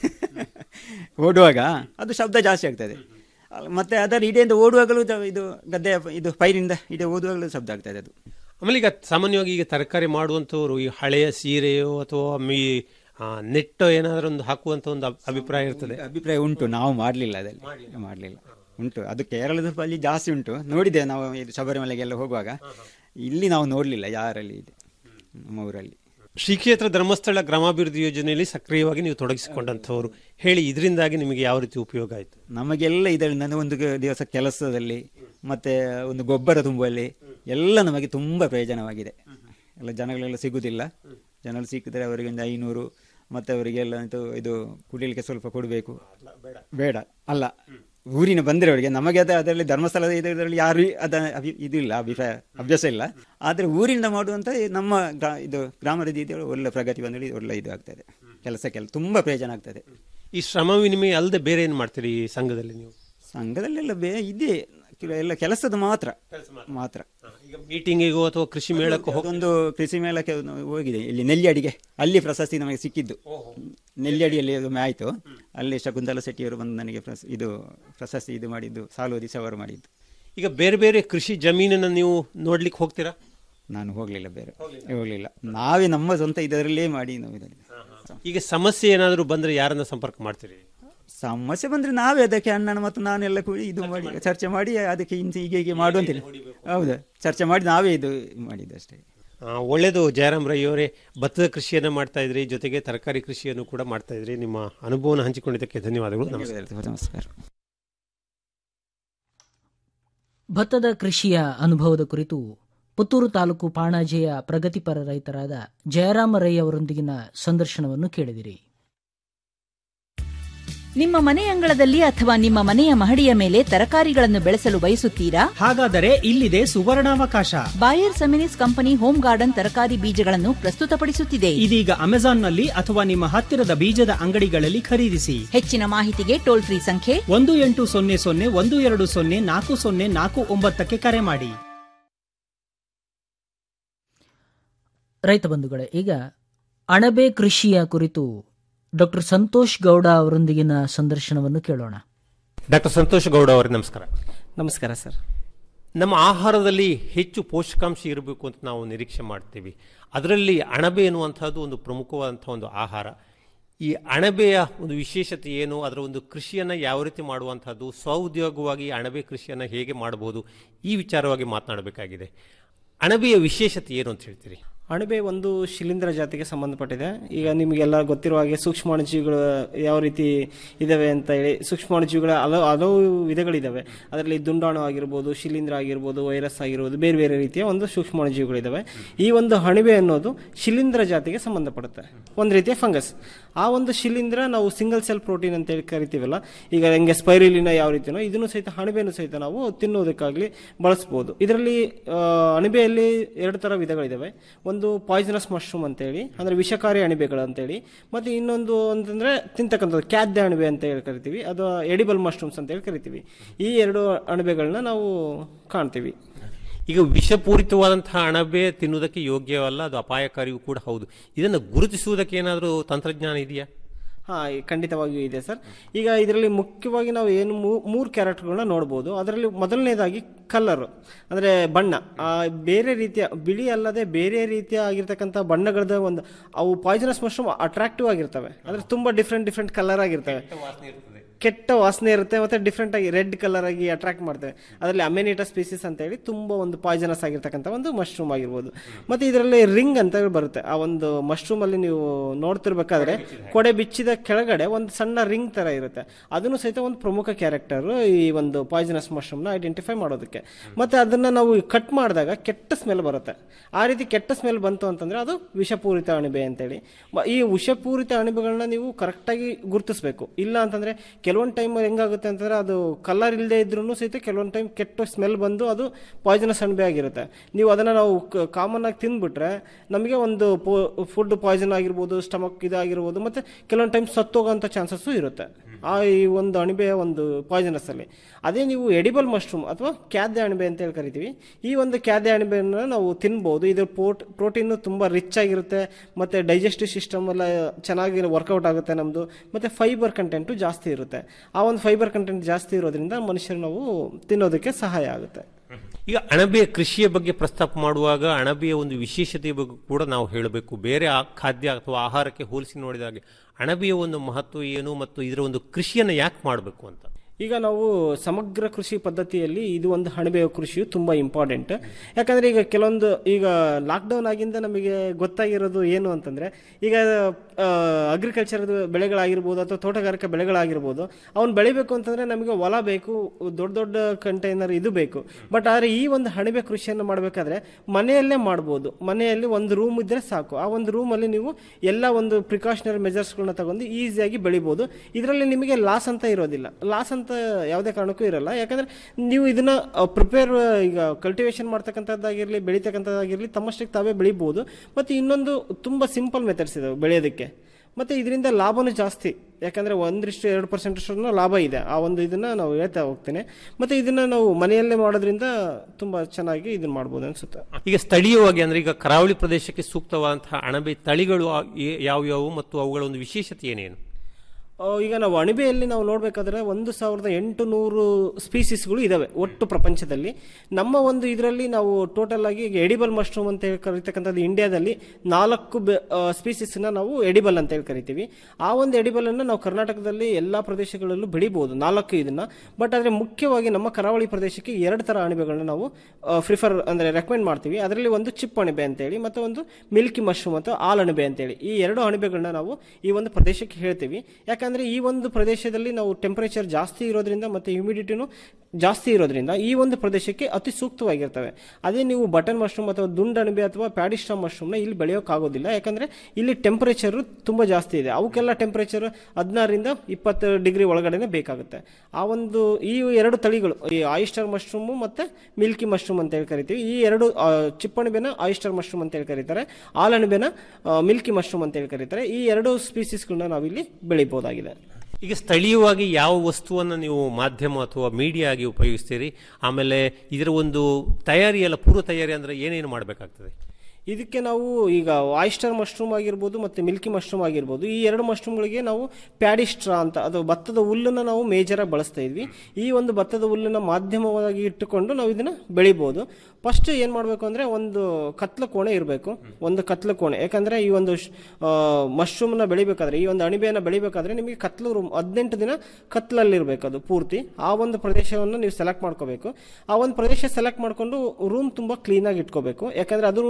ಓಡುವಾಗ ಅದು ಶಬ್ದ ಜಾಸ್ತಿ ಆಗ್ತದೆ ಅಲ್ಲ, ಮತ್ತೆ ಅದರ ಇಡೆಯಿಂದ ಓಡುವಾಗಲೂ ಜ- ಇದು ಗದ್ದೆಯ ಇದು ಪೈರಿಂದ ಇಡೆ ಓದುವಾಗಲೂ ಶಬ್ದ ಆಗ್ತದೆ ಅದು ಆಮೇಲೆ ಈಗ ಸಾಮಾನ್ಯವಾಗಿ ಈಗ ತರಕಾರಿ ಮಾಡುವಂಥವ್ರು ಈ ಹಳೆಯ ಸೀರೆಯೋ ಅಥವಾ ಮೀ ಆ, ನೆಟ್ಟೋ ಏನಾದರೂ ಒಂದು ಹಾಕುವಂತ ಒಂದು ಅಭಿ- ಅಭಿಪ್ರಾಯ ಇರ್ತದೆ ಅಭಿಪ್ರಾಯ ಉಂಟು ನಾವು ಮಾಡಲಿಲ್ಲ ಅದರಲ್ಲಿ ಮಾಡಲಿಲ್ಲ ಉಂಟು ಅದು ಕೇರಳದ ಅಲ್ಲಿ ಜಾಸ್ತಿ ಉಂಟು ನೋಡಿದ್ದೇವೆ ನಾವು ಇದು ಶಬರಿಮಲೆಗೆಲ್ಲ ಹೋಗುವಾಗ ಇಲ್ಲಿ ನಾವು ನೋಡಲಿಲ್ಲ ಯಾರಲ್ಲಿ ಇದೆ ನಮ್ಮ ಊರಲ್ಲಿ ಶ್ರೀ ಕ್ಷೇತ್ರ ಧರ್ಮಸ್ಥಳ ಗ್ರಾಮಾಭಿವೃದ್ಧಿ ಯೋಜನೆಯಲ್ಲಿ ಸಕ್ರಿಯವಾಗಿ ನೀವು ತೊಡಗಿಸಿಕೊಂಡಂಥವ್ರು ಹೇಳಿ ಇದರಿಂದಾಗಿ ನಿಮಗೆ ಯಾವ ರೀತಿ ಉಪಯೋಗ ಆಯಿತು ನಮಗೆಲ್ಲ ಇದರಿಂದ ಒಂದು ಗ- ದಿವಸ ಕೆಲಸದಲ್ಲಿ ಮತ್ತೆ ಒಂದು ಗೊಬ್ಬರ ತುಂಬುವಲ್ಲಿ ಎಲ್ಲ ನಮಗೆ ತುಂಬ ಪ್ರಯೋಜನವಾಗಿದೆ ಎಲ್ಲ ಜನಗಳೆಲ್ಲ ಸಿಗುವುದಿಲ್ಲ ಜನರು ಸಿಕ್ಕಿದ್ರೆ ಅವರಿಗೆ ಒಂದು ಐನೂರು ಮತ್ತೆ ಅವರಿಗೆಲ್ಲ ಇದು ಇದು ಕುಡಿಲಿಕ್ಕೆ ಸ್ವಲ್ಪ ಕೊಡಬೇಕು ಬೇಡ ಅಲ್ಲ ಊರಿನ ಬಂದರೆ ಅವರಿಗೆ ನಮಗೆ ಅದ ಅದರಲ್ಲಿ ಧರ್ಮಸ್ಥಳದ ಇದರಲ್ಲಿ ಯಾರು ಅದ ಅಭಿ ಇದು ಇಲ್ಲ ಅಭಿಪ್ರಾಯ ಅಭ್ಯಾಸ ಇಲ್ಲ ಆದರೆ ಊರಿಂದ ಮಾಡುವಂಥ ಈ ನಮ್ಮ ಗ್ರಾ ಇದು ಗ್ರಾಮದ ಇದರಲ್ಲಿ ಒಳ್ಳೆ ಪ್ರಗತಿ ಬಂದಲ್ಲಿ ಒಳ್ಳೆ ಇದು ಆಗ್ತದೆ ಕೆಲಸಕ್ಕೆಲ್ಲ ತುಂಬ ಪ್ರಯೋಜನ ಆಗ್ತದೆ ಈ ಶ್ರಮ ವಿನಿಮಯ ಅಲ್ಲದೆ ಬೇರೆ ಏನು ಮಾಡ್ತೀರಿ ಈ ಸಂಘದಲ್ಲಿ ನೀವು ಸಂಘದಲ್ಲೆಲ್ಲ ಬೇ ಇದೆ ಕೆಲ- ಎಲ್ಲ ಕೆಲಸದ ಮಾತ್ರ ಮಾತ್ರ ಈಗ ಮೀಟಿಂಗಿಗೋ ಅಥವಾ ಕೃಷಿ ಮೇಳಕ್ಕೋ ಹೋಗಿ ಒಂದು ಕೃಷಿ ಮೇಳಕ್ಕೆ ಒಂದು ಹೋಗಿದೆ ಇಲ್ಲಿ ನೆಲ್ಲಿಯಡಿಗೆ ಅಲ್ಲಿ ಪ್ರಶಸ್ತಿ ನಮಗೆ ಸಿಕ್ಕಿದ್ದು ನೆಲ್ಲಿಯಡಿಯಲ್ಲಿ ಒಮ್ಮೆ ಆಯಿತು ಅಲ್ಲಿ ಶಕುಂತಲ ಶೆಟ್ಟಿಯವರು ಬಂದು ನನಗೆ ಪ್ರಸ್- ಇದು ಪ್ರಶಸ್ತಿ ಇದು ಮಾಡಿದ್ದು ಸಾಲುವದಿ ಸವಾರು ಮಾಡಿದ್ದು ಈಗ ಬೇರೆ ಬೇರೆ ಕೃಷಿ ಜಮೀನನ್ನು ನೀವು ನೋಡ್ಲಿಕ್ಕೆ ಹೋಗ್ತೀರಾ ನಾನು ಹೋಗಲಿಲ್ಲ ಬೇರೆ ಹೋಗಲಿಲ್ಲ ನಾವೇ ನಮ್ಮ ಸ್ವಂತ ಇದರಲ್ಲೇ ಮಾಡಿ ನಾವು ಇದರಲ್ಲಿ ಈಗ ಸಮಸ್ಯೆ ಏನಾದರೂ ಬಂದ್ರೆ ಯಾರನ್ನ ಸಂಪರ್ಕ ಮಾಡ್ತೀರಿ ಸಮಸ್ಯೆ ಬಂದ್ರೆ ನಾವೇ ಅದಕ್ಕೆ ಅಣ್ಣನ ಮತ್ತು ನಾನೆಲ್ಲ ಕೂಡಿ ಇದು ಮಾಡಿ ಚರ್ಚೆ ಮಾಡಿ ಅದಕ್ಕೆ ಇಂಚೆ ಹೀಗೆ ಹೀಗೆ ಮಾಡುವಂತಿಲ್ಲ ಹೌದು ಚರ್ಚೆ ಮಾಡಿ ನಾವೇ ಇದು ಮಾಡಿದ್ದು ಅಷ್ಟೇ ಆ, ಒಳ್ಳೆಯದು ಜಯರಾಮ್ ರೈ ಅವರೇ ಭತ್ತದ ಕೃಷಿಯನ್ನು ಮಾಡ್ತಾ ಇದ್ರಿ ಜೊತೆಗೆ ತರಕಾರಿ ಕೃಷಿಯನ್ನು ಕೂಡ ಮಾಡ್ತಾ ಇದ್ರಿ ನಿಮ್ಮ ಅನುಭವನ ಹಂಚಿಕೊಂಡಿದ್ದಕ್ಕೆ ಧನ್ಯವಾದಗಳು ನಮಸ್ಕಾರ ನಮಸ್ಕಾರ ಭತ್ತದ ಕೃಷಿಯ ಅನುಭವದ ಕುರಿತು ಪುತ್ತೂರು ತಾಲೂಕು ಪಾಣಾಜೆಯ ಪ್ರಗತಿಪರ ರೈತರಾದ ಜಯರಾಮ ರೈ ಅವರೊಂದಿಗಿನ ಸಂದರ್ಶನವನ್ನು ಕೇಳಿದಿರಿ ನಿಮ್ಮ ಮನೆ ಅಂಗಳದಲ್ಲಿ ಅಥವಾ ನಿಮ್ಮ ಮನೆಯ ಮಹಡಿಯ ಮೇಲೆ ತರಕಾರಿಗಳನ್ನು ಬೆಳೆಸಲು ಬಯಸುತ್ತೀರಾ ಹಾಗಾದರೆ ಇಲ್ಲಿದೆ ಸುವರ್ಣಾವಕಾಶ Bayer Seminis company home garden ತರಕಾರಿ ಬೀಜಗಳನ್ನು ಪ್ರಸ್ತುತಪಡಿಸುತ್ತಿದೆ ಇದೀಗ ಅಮೆಜಾನ್ನಲ್ಲಿ ಅಥವಾ ನಿಮ್ಮ ಹತ್ತಿರದ ಬೀಜದ ಅಂಗಡಿಗಳಲ್ಲಿ ಖರೀದಿಸಿ ಹೆಚ್ಚಿನ ಮಾಹಿತಿಗೆ ಟೋಲ್ ಫ್ರೀ ಸಂಖ್ಯೆ ಒಂದು ಎಂಟು ಸೊನ್ನೆ ಸೊನ್ನೆ ಒಂದು ಎರಡು ಸೊನ್ನೆ ನಾಲ್ಕು ಸೊನ್ನೆ ನಾಲ್ಕು ಒಂಬತ್ತಕ್ಕೆ ಕರೆ ಮಾಡಿ ರೈತ ಬಂಧುಗಳೇ ಈಗ ಅಣಬೆ ಕೃಷಿಯ ಕುರಿತು ಡಾಕ್ಟರ್ ಸಂತೋಷ್ ಗೌಡ ಅವರೊಂದಿಗಿನ ಸಂದರ್ಶನವನ್ನು ಕೇಳೋಣ ಡಾಕ್ಟರ್ ಸಂತೋಷ್ ಗೌಡ ಅವರೇ ನಮಸ್ಕಾರ ನಮಸ್ಕಾರ ಸರ್ ನಮ್ಮ ಆಹಾರದಲ್ಲಿ ಹೆಚ್ಚು ಪೋಷಕಾಂಶ ಇರಬೇಕು ಅಂತ ನಾವು ನಿರೀಕ್ಷೆ ಮಾಡ್ತೀವಿ ಅದರಲ್ಲಿ ಅಣಬೆ ಎನ್ನುವಂಥದ್ದು ಒಂದು ಪ್ರಮುಖವಾದಂಥ ಒಂದು ಆಹಾರ ಈ ಅಣಬೆಯ ಒಂದು ವಿಶೇಷತೆ ಏನು ಅದರ ಒಂದು ಕೃಷಿಯನ್ನು ಯಾವ ರೀತಿ ಮಾಡುವಂಥದ್ದು ಸ್ವಉದ್ಯೋಗವಾಗಿ ಈ ಅಣಬೆ ಕೃಷಿಯನ್ನು ಹೇಗೆ ಮಾಡಬಹುದು ಈ ವಿಚಾರವಾಗಿ ಮಾತನಾಡಬೇಕಾಗಿದೆ ಅಣಬೆಯ ವಿಶೇಷತೆ ಏನು ಅಂತ ಹೇಳ್ತೀರಿ ಅಣಬೆ ಒಂದು ಶಿಲೀಂಧ್ರ ಜಾತಿಗೆ ಸಂಬಂಧಪಟ್ಟಿದೆ ಈಗ ನಿಮಗೆಲ್ಲ ಗೊತ್ತಿರುವ ಹಾಗೆ ಸೂಕ್ಷ್ಮಾಣುಜೀವಿಗಳು ಯಾವ ರೀತಿ ಇದಾವೆ ಅಂತ ಹೇಳಿ ಸೂಕ್ಷ್ಮಾಣುಜೀವಿಗಳ ಹಲವು ಹಲವು ವಿಧಗಳಿದ್ದಾವೆ ಅದರಲ್ಲಿ ದುಂಡಾಣು ಆಗಿರ್ಬೋದು ಶಿಲೀಂಧ್ರ ಆಗಿರ್ಬೋದು ವೈರಸ್ ಆಗಿರ್ಬೋದು ಬೇರೆ ಬೇರೆ ರೀತಿಯ ಒಂದು ಸೂಕ್ಷ್ಮಾಣುಜೀವಿಗಳಿದ್ದಾವೆ ಈ ಒಂದು ಅಣಬೆ ಅನ್ನೋದು ಶಿಲೀಂಧ್ರ ಜಾತಿಗೆ ಸಂಬಂಧಪಡುತ್ತೆ ಒಂದು ರೀತಿಯ ಫಂಗಸ್ ಆ ಒಂದು ಶಿಲೀಂಧ್ರ ನಾವು ಸಿಂಗಲ್ ಸೆಲ್ ಪ್ರೋಟೀನ್ ಅಂತ ಹೇಳಿ ಕರಿತೀವಲ್ಲ ಈಗ ಹೆಂಗೆ ಸ್ಪೈರುಲಿನ ಯಾವ ರೀತಿನೋ ಇದನ್ನು ಸಹಿತ ಅಣಬೆಯನ್ನು ಸಹಿತ ನಾವು ತಿನ್ನೋದಕ್ಕಾಗಲಿ ಬಳಸ್ಬೋದು ಇದರಲ್ಲಿ ಆ, ಅಣಬೆಯಲ್ಲಿ ಎರಡು ಥರ ವಿಧಗಳಿದ್ದಾವೆ ಒಂದು ಪಾಯ್ಸನಸ್ ಮಶ್ರೂಮ್ ಅಂತೇಳಿ ಅಂದರೆ ವಿಷಕಾರಿ ಅಣಬೆಗಳು ಅಂತೇಳಿ ಮತ್ತು ಇನ್ನೊಂದು ಅಂತಂದರೆ ತಿಂತಕ್ಕಂಥದ್ದು ಕ್ಯಾದ್ಯ ಅಣಬೆ ಅಂತ ಹೇಳಿ ಕರಿತೀವಿ ಅದು ಎಡಿಬಲ್ ಮಶ್ರೂಮ್ಸ್ ಅಂತ ಹೇಳಿ ಕರಿತೀವಿ ಈ ಎರಡು ಅಣಬೆಗಳನ್ನ ನಾವು ಕಾಣ್ತೀವಿ ಈಗ ವಿಷಪೂರಿತವಾದಂತಹ ಅಣಬೆ ತಿನ್ನುವುದಕ್ಕೆ ಯೋಗ್ಯವಲ್ಲ ಅದು ಅಪಾಯಕಾರಿಯೂ ಕೂಡ ಹೌದು ಇದನ್ನು ಗುರುತಿಸುವುದಕ್ಕೆ ಏನಾದರೂ ತಂತ್ರಜ್ಞಾನ ಇದೆಯಾ ಹಾ ಈ ಖಂಡಿತವಾಗಿಯೂ ಇದೆ ಸರ್ ಈಗ ಇದರಲ್ಲಿ ಮುಖ್ಯವಾಗಿ ನಾವು ಏನು ಮೂ- ಮೂರು ಕ್ಯಾರೆಕ್ಟರ್ಗಳನ್ನ ನೋಡ್ಬೋದು ಅದರಲ್ಲಿ ಮೊದಲನೇದಾಗಿ ಕಲರ್ ಅಂದರೆ ಬಣ್ಣ ಆ ಬೇರೆ ರೀತಿಯ ಬಿಳಿ ಅಲ್ಲದೆ ಬೇರೆ ರೀತಿಯ ಆಗಿರ್ತಕ್ಕಂಥ ಬಣ್ಣಗಳದ ಒಂದು ಅವು ಪಾಯ್ಸನಸ್ ಮಶ್ರೂಮ್ ಅಟ್ರಾಕ್ಟಿವ್ ಆಗಿರ್ತವೆ ಅಂದರೆ ತುಂಬ ಡಿಫ್ರೆಂಟ್ ಡಿಫ್ರೆಂಟ್ ಕಲರ್ ಆಗಿರ್ತವೆ ಕೆಟ್ಟ ವಾಸನೆ ಇರುತ್ತೆ ಮತ್ತೆ ಡಿಫ್ರೆಂಟ್ ಆಗಿ ರೆಡ್ ಕಲರ್ ಆಗಿ ಅಟ್ರಾಕ್ಟ್ ಮಾಡ್ತವೆ ಅದರಲ್ಲಿ ಅಮೆನಿಟಾ ಸ್ಪೀಸಿಸ್ ಅಂತ ಹೇಳಿ ತುಂಬಾ ಒಂದು ಪಾಯ್ಸನಸ್ ಆಗಿರ್ತಕ್ಕಂಥ ಒಂದು ಮಶ್ರೂಮ್ ಆಗಿರ್ಬೋದು ಮತ್ತೆ ಇದರಲ್ಲಿ ರಿಂಗ್ ಅಂತ ಹೇಳಿ ಬರುತ್ತೆ ಆ ಒಂದು ಮಶ್ರೂಮ್ ಅಲ್ಲಿ ನೀವು ನೋಡ್ತಿರ್ಬೇಕಾದ್ರೆ ಕೊಡೆ ಬಿಚ್ಚಿದ ಕೆಳಗಡೆ ಒಂದು ಸಣ್ಣ ರಿಂಗ್ ತರ ಇರುತ್ತೆ ಅದನ್ನು ಸಹಿತ ಒಂದು ಪ್ರಮುಖ ಕ್ಯಾರೆಕ್ಟರ್ ಈ ಒಂದು ಪಾಯ್ಸನಸ್ ಮಶ್ರೂಮ್ ನ ಐಡೆಂಟಿಫೈ ಮಾಡೋದಕ್ಕೆ ಮತ್ತೆ ಅದನ್ನ ನಾವು ಕಟ್ ಮಾಡಿದಾಗ ಕೆಟ್ಟ ಸ್ಮೆಲ್ ಬರುತ್ತೆ ಆ ರೀತಿ ಕೆಟ್ಟ ಸ್ಮೆಲ್ ಬಂತು ಅಂತಂದ್ರೆ ಅದು ವಿಷಪೂರಿತ ಅಣಬೆ ಅಂತೇಳಿ ಮ- ಈ ವಿಷಪೂರಿತ ಅಣಬೆಗಳನ್ನ ನೀವು ಕರೆಕ್ಟಾಗಿ ಗುರುತಿಸಬೇಕು ಇಲ್ಲ ಅಂತಂದ್ರೆ ಕೆಲವೊಂದು ಟೈಮ್ ಹೆಂಗಾಗುತ್ತೆ ಅಂತಂದ್ರೆ ಅದು ಕಲರ್ ಇಲ್ಲದೆ ಇದ್ರೂ ಸಹಿತ ಕೆಲವೊಂದು ಟೈಮ್ ಕೆಟ್ಟ ಸ್ಮೆಲ್ ಬಂದು ಅದು ಪಾಯ್ಸನಸ್ ಅಣಬೆ ಆಗಿರುತ್ತೆ ನೀವು ಅದನ್ನ ನಾವು ಕಾಮನ್ ಆಗಿ ತಿಂದ್ಬಿಟ್ರೆ ನಮಗೆ ಒಂದು ಫುಡ್ ಪಾಯ್ಸನ್ ಆಗಿರ್ಬೋದು ಸ್ಟಮಕ್ ಇದಾಗಿರ್ಬೋದು ಮತ್ತೆ ಕೆಲವೊಂದು ಟೈಮ್ ಸತ್ತೋಗೋಂಥ ಚಾನ್ಸಸ್ಸು ಇರುತ್ತೆ ಆ ಈ ಒಂದು ಅಣಬೆಯ ಒಂದು ಪಾಯ್ಸನಸ್ ಅಲ್ಲಿ ಅದೇ ನೀವು ಎಡಿಬಲ್ ಮಶ್ರೂಮ್ ಅಥವಾ ಕ್ಯಾದ್ಯ ಅಣಬೆ ಅಂತ ಹೇಳಿ ಕರಿತೀವಿ ಈ ಒಂದು ಕ್ಯಾದ್ಯ ಅಣಬೆಯನ್ನು ನಾವು ತಿನ್ಬೋದು ಇದು ಪೋಟ್ ಪ್ರೋಟೀನ್ ತುಂಬ ರಿಚ್ ಆಗಿರುತ್ತೆ ಮತ್ತೆ ಡೈಜೆಸ್ಟಿವ್ ಸಿಸ್ಟಮ್ ಎಲ್ಲ ಚೆನ್ನಾಗಿ ವರ್ಕೌಟ್ ಆಗುತ್ತೆ ನಮ್ಮದು ಮತ್ತೆ ಫೈಬರ್ ಕಂಟೆಂಟು ಜಾಸ್ತಿ ಇರುತ್ತೆ ಆ ಒಂದು ಫೈಬರ್ ಕಂಟೆಂಟ್ ಜಾಸ್ತಿ ಇರೋದ್ರಿಂದ ಮನುಷ್ಯರು ನಾವು ತಿನ್ನೋದಕ್ಕೆ ಸಹಾಯ ಆಗುತ್ತೆ ಈಗ ಅಣಬೆಯ ಕೃಷಿಯ ಬಗ್ಗೆ ಪ್ರಸ್ತಾಪ ಮಾಡುವಾಗ ಅಣಬೆಯ ಒಂದು ವಿಶೇಷತೆಯ ಬಗ್ಗೆ ಕೂಡ ನಾವು ಹೇಳಬೇಕು ಬೇರೆ ಆ ಖಾದ್ಯ ಅಥವಾ ಆಹಾರಕ್ಕೆ ಹೋಲಿಸಿ ನೋಡಿದಾಗ ಅಣಬೆಯ ಒಂದು ಮಹತ್ವ ಏನು ಮತ್ತು ಇದರ ಒಂದು ಕೃಷಿಯನ್ನು ಯಾಕೆ ಮಾಡಬೇಕು ಅಂತ ಈಗ ನಾವು ಸಮಗ್ರ ಕೃಷಿ ಪದ್ಧತಿಯಲ್ಲಿ ಇದು ಒಂದು ಅಣಬೆಯ ಕೃಷಿಯು ತುಂಬ ಇಂಪಾರ್ಟೆಂಟ್ ಯಾಕಂದ್ರೆ ಈಗ ಕೆಲವೊಂದು ಈಗ ಲಾಕ್ಡೌನ್ ಆಗಿಂದ ನಮಗೆ ಗೊತ್ತಾಗಿರೋದು ಏನು ಅಂತಂದ್ರೆ ಈಗ ಅಗ್ರಿಕಲ್ಚರ್ ಬೆಳೆಗಳಾಗಿರ್ಬೋದು ಅಥವಾ ತೋಟಗಾರಿಕಾ ಬೆಳೆಗಳಾಗಿರ್ಬೋದು ಅವ್ನು ಬೆಳಿಬೇಕು ಅಂತಂದ್ರೆ ನಮಗೆ ಹೊಲ ಬೇಕು ದೊಡ್ಡ ದೊಡ್ಡ ಕಂಟೈನರ್ ಇದು ಬೇಕು ಬಟ್ ಆದರೆ ಈ ಒಂದು ಅಣಬೆ ಕೃಷಿಯನ್ನು ಮಾಡಬೇಕಾದ್ರೆ ಮನೆಯಲ್ಲೇ ಮಾಡ್ಬೋದು ಮನೆಯಲ್ಲಿ ಒಂದು ರೂಮ್ ಇದ್ರೆ ಸಾಕು ಆ ಒಂದು ರೂಮಲ್ಲಿ ನೀವು ಎಲ್ಲ ಒಂದು ಪ್ರಿಕಾಷನರಿ ಮೆಜರ್ಸ್ಗಳನ್ನ ತಗೊಂಡು ಈಸಿಯಾಗಿ ಬೆಳಿಬೋದು ಇದರಲ್ಲಿ ನಿಮಗೆ ಲಾಸ್ ಅಂತ ಇರೋದಿಲ್ಲ ಲಾಸ್ ಅಂತ ಯಾವುದೇ ಕಾರಣಕ್ಕೂ ಇರಲ್ಲ ಯಾಕಂದ್ರೆ ನೀವು ಇದನ್ನ ಪ್ರಿಪೇರ್ ಈಗ ಕಲ್ಟಿವೇಶನ್ ಮಾಡ್ತಕ್ಕಂಥದ್ದಾಗಿರಲಿ ಬೆಳಿತಕ್ಕಂಥದ್ದಾಗಿರಲಿ ತಮ್ಮಷ್ಟಕ್ಕೆ ತಾವೇ ಬೆಳಿಬೋದು ಮತ್ತು ಇನ್ನೊಂದು ತುಂಬ ಸಿಂಪಲ್ ಮೆಥಡ್ಸ್ ಇದಾವೆ ಬೆಳೆಯೋದಕ್ಕೆ ಮತ್ತು ಇದರಿಂದ ಲಾಭನೂ ಜಾಸ್ತಿ ಯಾಕಂದರೆ ಒಂದರಿಷ್ಟು ಎರಡು ಪರ್ಸೆಂಟ್ ಅಷ್ಟು ಲಾಭ ಇದೆ ಆ ಒಂದು ಇದನ್ನು ನಾವು ಹೇಳ್ತಾ ಹೋಗ್ತೇನೆ ಮತ್ತು ಇದನ್ನು ನಾವು ಮನೆಯಲ್ಲೇ ಮಾಡೋದ್ರಿಂದ ತುಂಬ ಚೆನ್ನಾಗಿ ಇದನ್ನು ಮಾಡ್ಬೋದು ಅನಿಸುತ್ತೆ ಈಗ ಸ್ಥಳೀಯವಾಗಿ ಅಂದ್ರೆ ಈಗ ಕರಾವಳಿ ಪ್ರದೇಶಕ್ಕೆ ಸೂಕ್ತವಾದಂತಹ ಅಣಬೆ ತಳಿಗಳು ಆ- ಏ- ಯಾವ್ಯಾವು ಮತ್ತು ಅವುಗಳ ಒಂದು ವಿಶೇಷತೆ ಏನೇನು ಆ, ಈಗ ನಾವು ಅಣಬೆಯಲ್ಲಿ ನಾವು ನೋಡಬೇಕಾದ್ರೆ ಒಂದು ಸಾವಿರದ ಎಂಟು ನೂರು ಸ್ಪೀಸೀಸ್ಗಳು ಇದಾವೆ ಒಟ್ಟು ಪ್ರಪಂಚದಲ್ಲಿ ನಮ್ಮ ಒಂದು ಇದರಲ್ಲಿ ನಾವು ಟೋಟಲ್ ಆಗಿ ಈಗ ಎಡಿಬಲ್ ಮಶ್ರೂಮ್ ಅಂತ ಹೇಳಿ ಕರೀತಕ್ಕಂಥದ್ದು ಇಂಡಿಯಾದಲ್ಲಿ ನಾಲ್ಕು ಸ್ಪೀಸೀಸ್ನ ನಾವು ಎಡಿಬಲ್ ಅಂತ ಹೇಳಿ ಕರಿತೀವಿ ಆ ಒಂದು ಎಡಿಬಲ್ ಅನ್ನು ನಾವು ಕರ್ನಾಟಕದಲ್ಲಿ ಎಲ್ಲಾ ಪ್ರದೇಶಗಳಲ್ಲೂ ಬೆಳಿಬಹುದು ನಾಲ್ಕು ಇದನ್ನ ಬಟ್ ಆದರೆ ಮುಖ್ಯವಾಗಿ ನಮ್ಮ ಕರಾವಳಿ ಪ್ರದೇಶಕ್ಕೆ ಎರಡು ತರ ಅಣಬೆಗಳನ್ನ ನಾವು ಪ್ರಿಫರ್ ಅಂದ್ರೆ ರೆಕಮೆಂಡ್ ಮಾಡ್ತೀವಿ ಅದರಲ್ಲಿ ಒಂದು ಚಿಪ್ ಅಣಬೆ ಅಂತೇಳಿ ಮತ್ತು ಒಂದು ಮಿಲ್ಕಿ ಮಶ್ರೂಮ್ ಅಥವಾ ಆಲ್ ಅಣಬೆ ಅಂತೇಳಿ ಈ ಎರಡು ಅಣಬೆಗಳನ್ನ ನಾವು ಈ ಒಂದು ಪ್ರದೇಶಕ್ಕೆ ಹೇಳ್ತೀವಿ ಯಾಕಂದ್ರೆ ಈ ಒಂದು ಪ್ರದೇಶದಲ್ಲಿ ನಾವು ಟೆಂಪರೇಚರ್ ಜಾಸ್ತಿ ಇರೋದ್ರಿಂದ ಮತ್ತೆ ಹ್ಯೂಮಿಡಿಟಿನೂ ಜಾಸ್ತಿ ಇರೋದ್ರಿಂದ ಈ ಒಂದು ಪ್ರದೇಶಕ್ಕೆ ಅತಿ ಸೂಕ್ತವಾಗಿರ್ತವೆ ಅದೇ ನೀವು ಬಟನ್ ಮಶ್ರೂಮ್ ಅಥವಾ ದುಂಡಣಬೆ ಅಥವಾ ಪ್ಯಾಡಿಸ್ಟಾ ಮಶ್ರೂಮ್ನ ಇಲ್ಲಿ ಬೆಳೆಯೋಕ್ಕಾಗೋದಿಲ್ಲ ಯಾಕಂದ್ರೆ ಇಲ್ಲಿ ಟೆಂಪರೇಚರ್ ತುಂಬಾ ಜಾಸ್ತಿ ಇದೆ ಅವಕ್ಕೆಲ್ಲ ಟೆಂಪರೇಚರ್ ಹದಿನಾರರಿಂದ ಇಪ್ಪತ್ತು ಡಿಗ್ರಿ ಒಳಗಡೆನೆ ಬೇಕಾಗುತ್ತೆ ಆ ಒಂದು ಈ ಎರಡು ತಳಿಗಳು ಈ ಆಯಿಸ್ಟರ್ ಮಶ್ರೂಮ್ ಮತ್ತೆ ಮಿಲ್ಕಿ ಮಶ್ರೂಮ್ ಅಂತ ಹೇಳಿ ಕರಿತೀವಿ ಈ ಎರಡು ಆ, ಚಿಪ್ಪಣಿಬೆನ ಆಯಿಸ್ಟರ್ ಮಶ್ರೂಮ್ ಅಂತ ಹೇಳಿ ಕರೀತಾರೆ ಆಲಣಿಬೆನ ಮಿಲ್ಕಿ ಮಶ್ರೂಮ್ ಅಂತ ಹೇಳಿ ಕರೀತಾರೆ ಈ ಎರಡು ಸ್ಪೀಸೀಸ್ಗಳನ್ನ ನಾವಿಲ್ಲಿ ಬೆಳಿಬಹುದಾಗಿದೆ ಈಗ ಸ್ಥಳೀಯವಾಗಿ ಯಾವ ವಸ್ತುವನ್ನು ನೀವು ಮಾಧ್ಯಮ ಅಥವಾ ಮೀಡಿಯಾ ಆಗಿ ಉಪಯೋಗಿಸ್ತೀರಿ ಆಮೇಲೆ ಇದರ ಒಂದು ತಯಾರಿಯಲ್ಲ ಪೂರ್ವ ತಯಾರಿ ಅಂದ್ರೆ ಏನೇನು ಮಾಡಬೇಕಾಗ್ತದೆ ಇದಕ್ಕೆ ನಾವು ಈಗ ಆಯಿಸ್ಟರ್ ಮಶ್ರೂಮ್ ಆಗಿರ್ಬೋದು ಮತ್ತು ಮಿಲ್ಕಿ ಮಶ್ರೂಮ್ ಆಗಿರ್ಬೋದು ಈ ಎರಡು ಮಶ್ರೂಮ್ಗಳಿಗೆ ನಾವು ಪ್ಯಾಡಿಸ್ಟ್ರಾ ಅಂತ ಅದು ಭತ್ತದ ಹುಲ್ಲನ್ನು ನಾವು ಮೇಜರಾಗಿ ಬಳಸ್ತಾ ಇದ್ವಿ ಈ ಒಂದು ಭತ್ತದ ಹುಲ್ಲನ್ನು ಮಾಧ್ಯಮವಾಗಿ ಇಟ್ಟುಕೊಂಡು ನಾವು ಇದನ್ನು ಬೆಳಿಬೋದು ಫಸ್ಟ್ ಏನು ಮಾಡಬೇಕು ಅಂದರೆ ಒಂದು ಕತ್ಲ ಕೋಣೆ ಇರಬೇಕು ಒಂದು ಕತ್ಲ ಕೋಣೆ ಯಾಕಂದರೆ ಈ ಒಂದು ಮಶ್ರೂಮ್ನ ಬೆಳಿಬೇಕಾದ್ರೆ ಈ ಒಂದು ಅಣಿಬೆಯನ್ನು ಬೆಳಿಬೇಕಾದ್ರೆ ನಿಮಗೆ ಕತ್ಲು ರೂಮ್ ಹದಿನೆಂಟು ದಿನ ಕತ್ಲಲ್ಲಿರಬೇಕು ಅದು ಪೂರ್ತಿ ಆ ಒಂದು ಪ್ರದೇಶವನ್ನು ನೀವು ಸೆಲೆಕ್ಟ್ ಮಾಡ್ಕೋಬೇಕು ಆ ಒಂದು ಪ್ರದೇಶ ಸೆಲೆಕ್ಟ್ ಮಾಡಿಕೊಂಡು ರೂಮ್ ತುಂಬ ಕ್ಲೀನಾಗಿ ಇಟ್ಕೋಬೇಕು ಯಾಕಂದರೆ ಅದು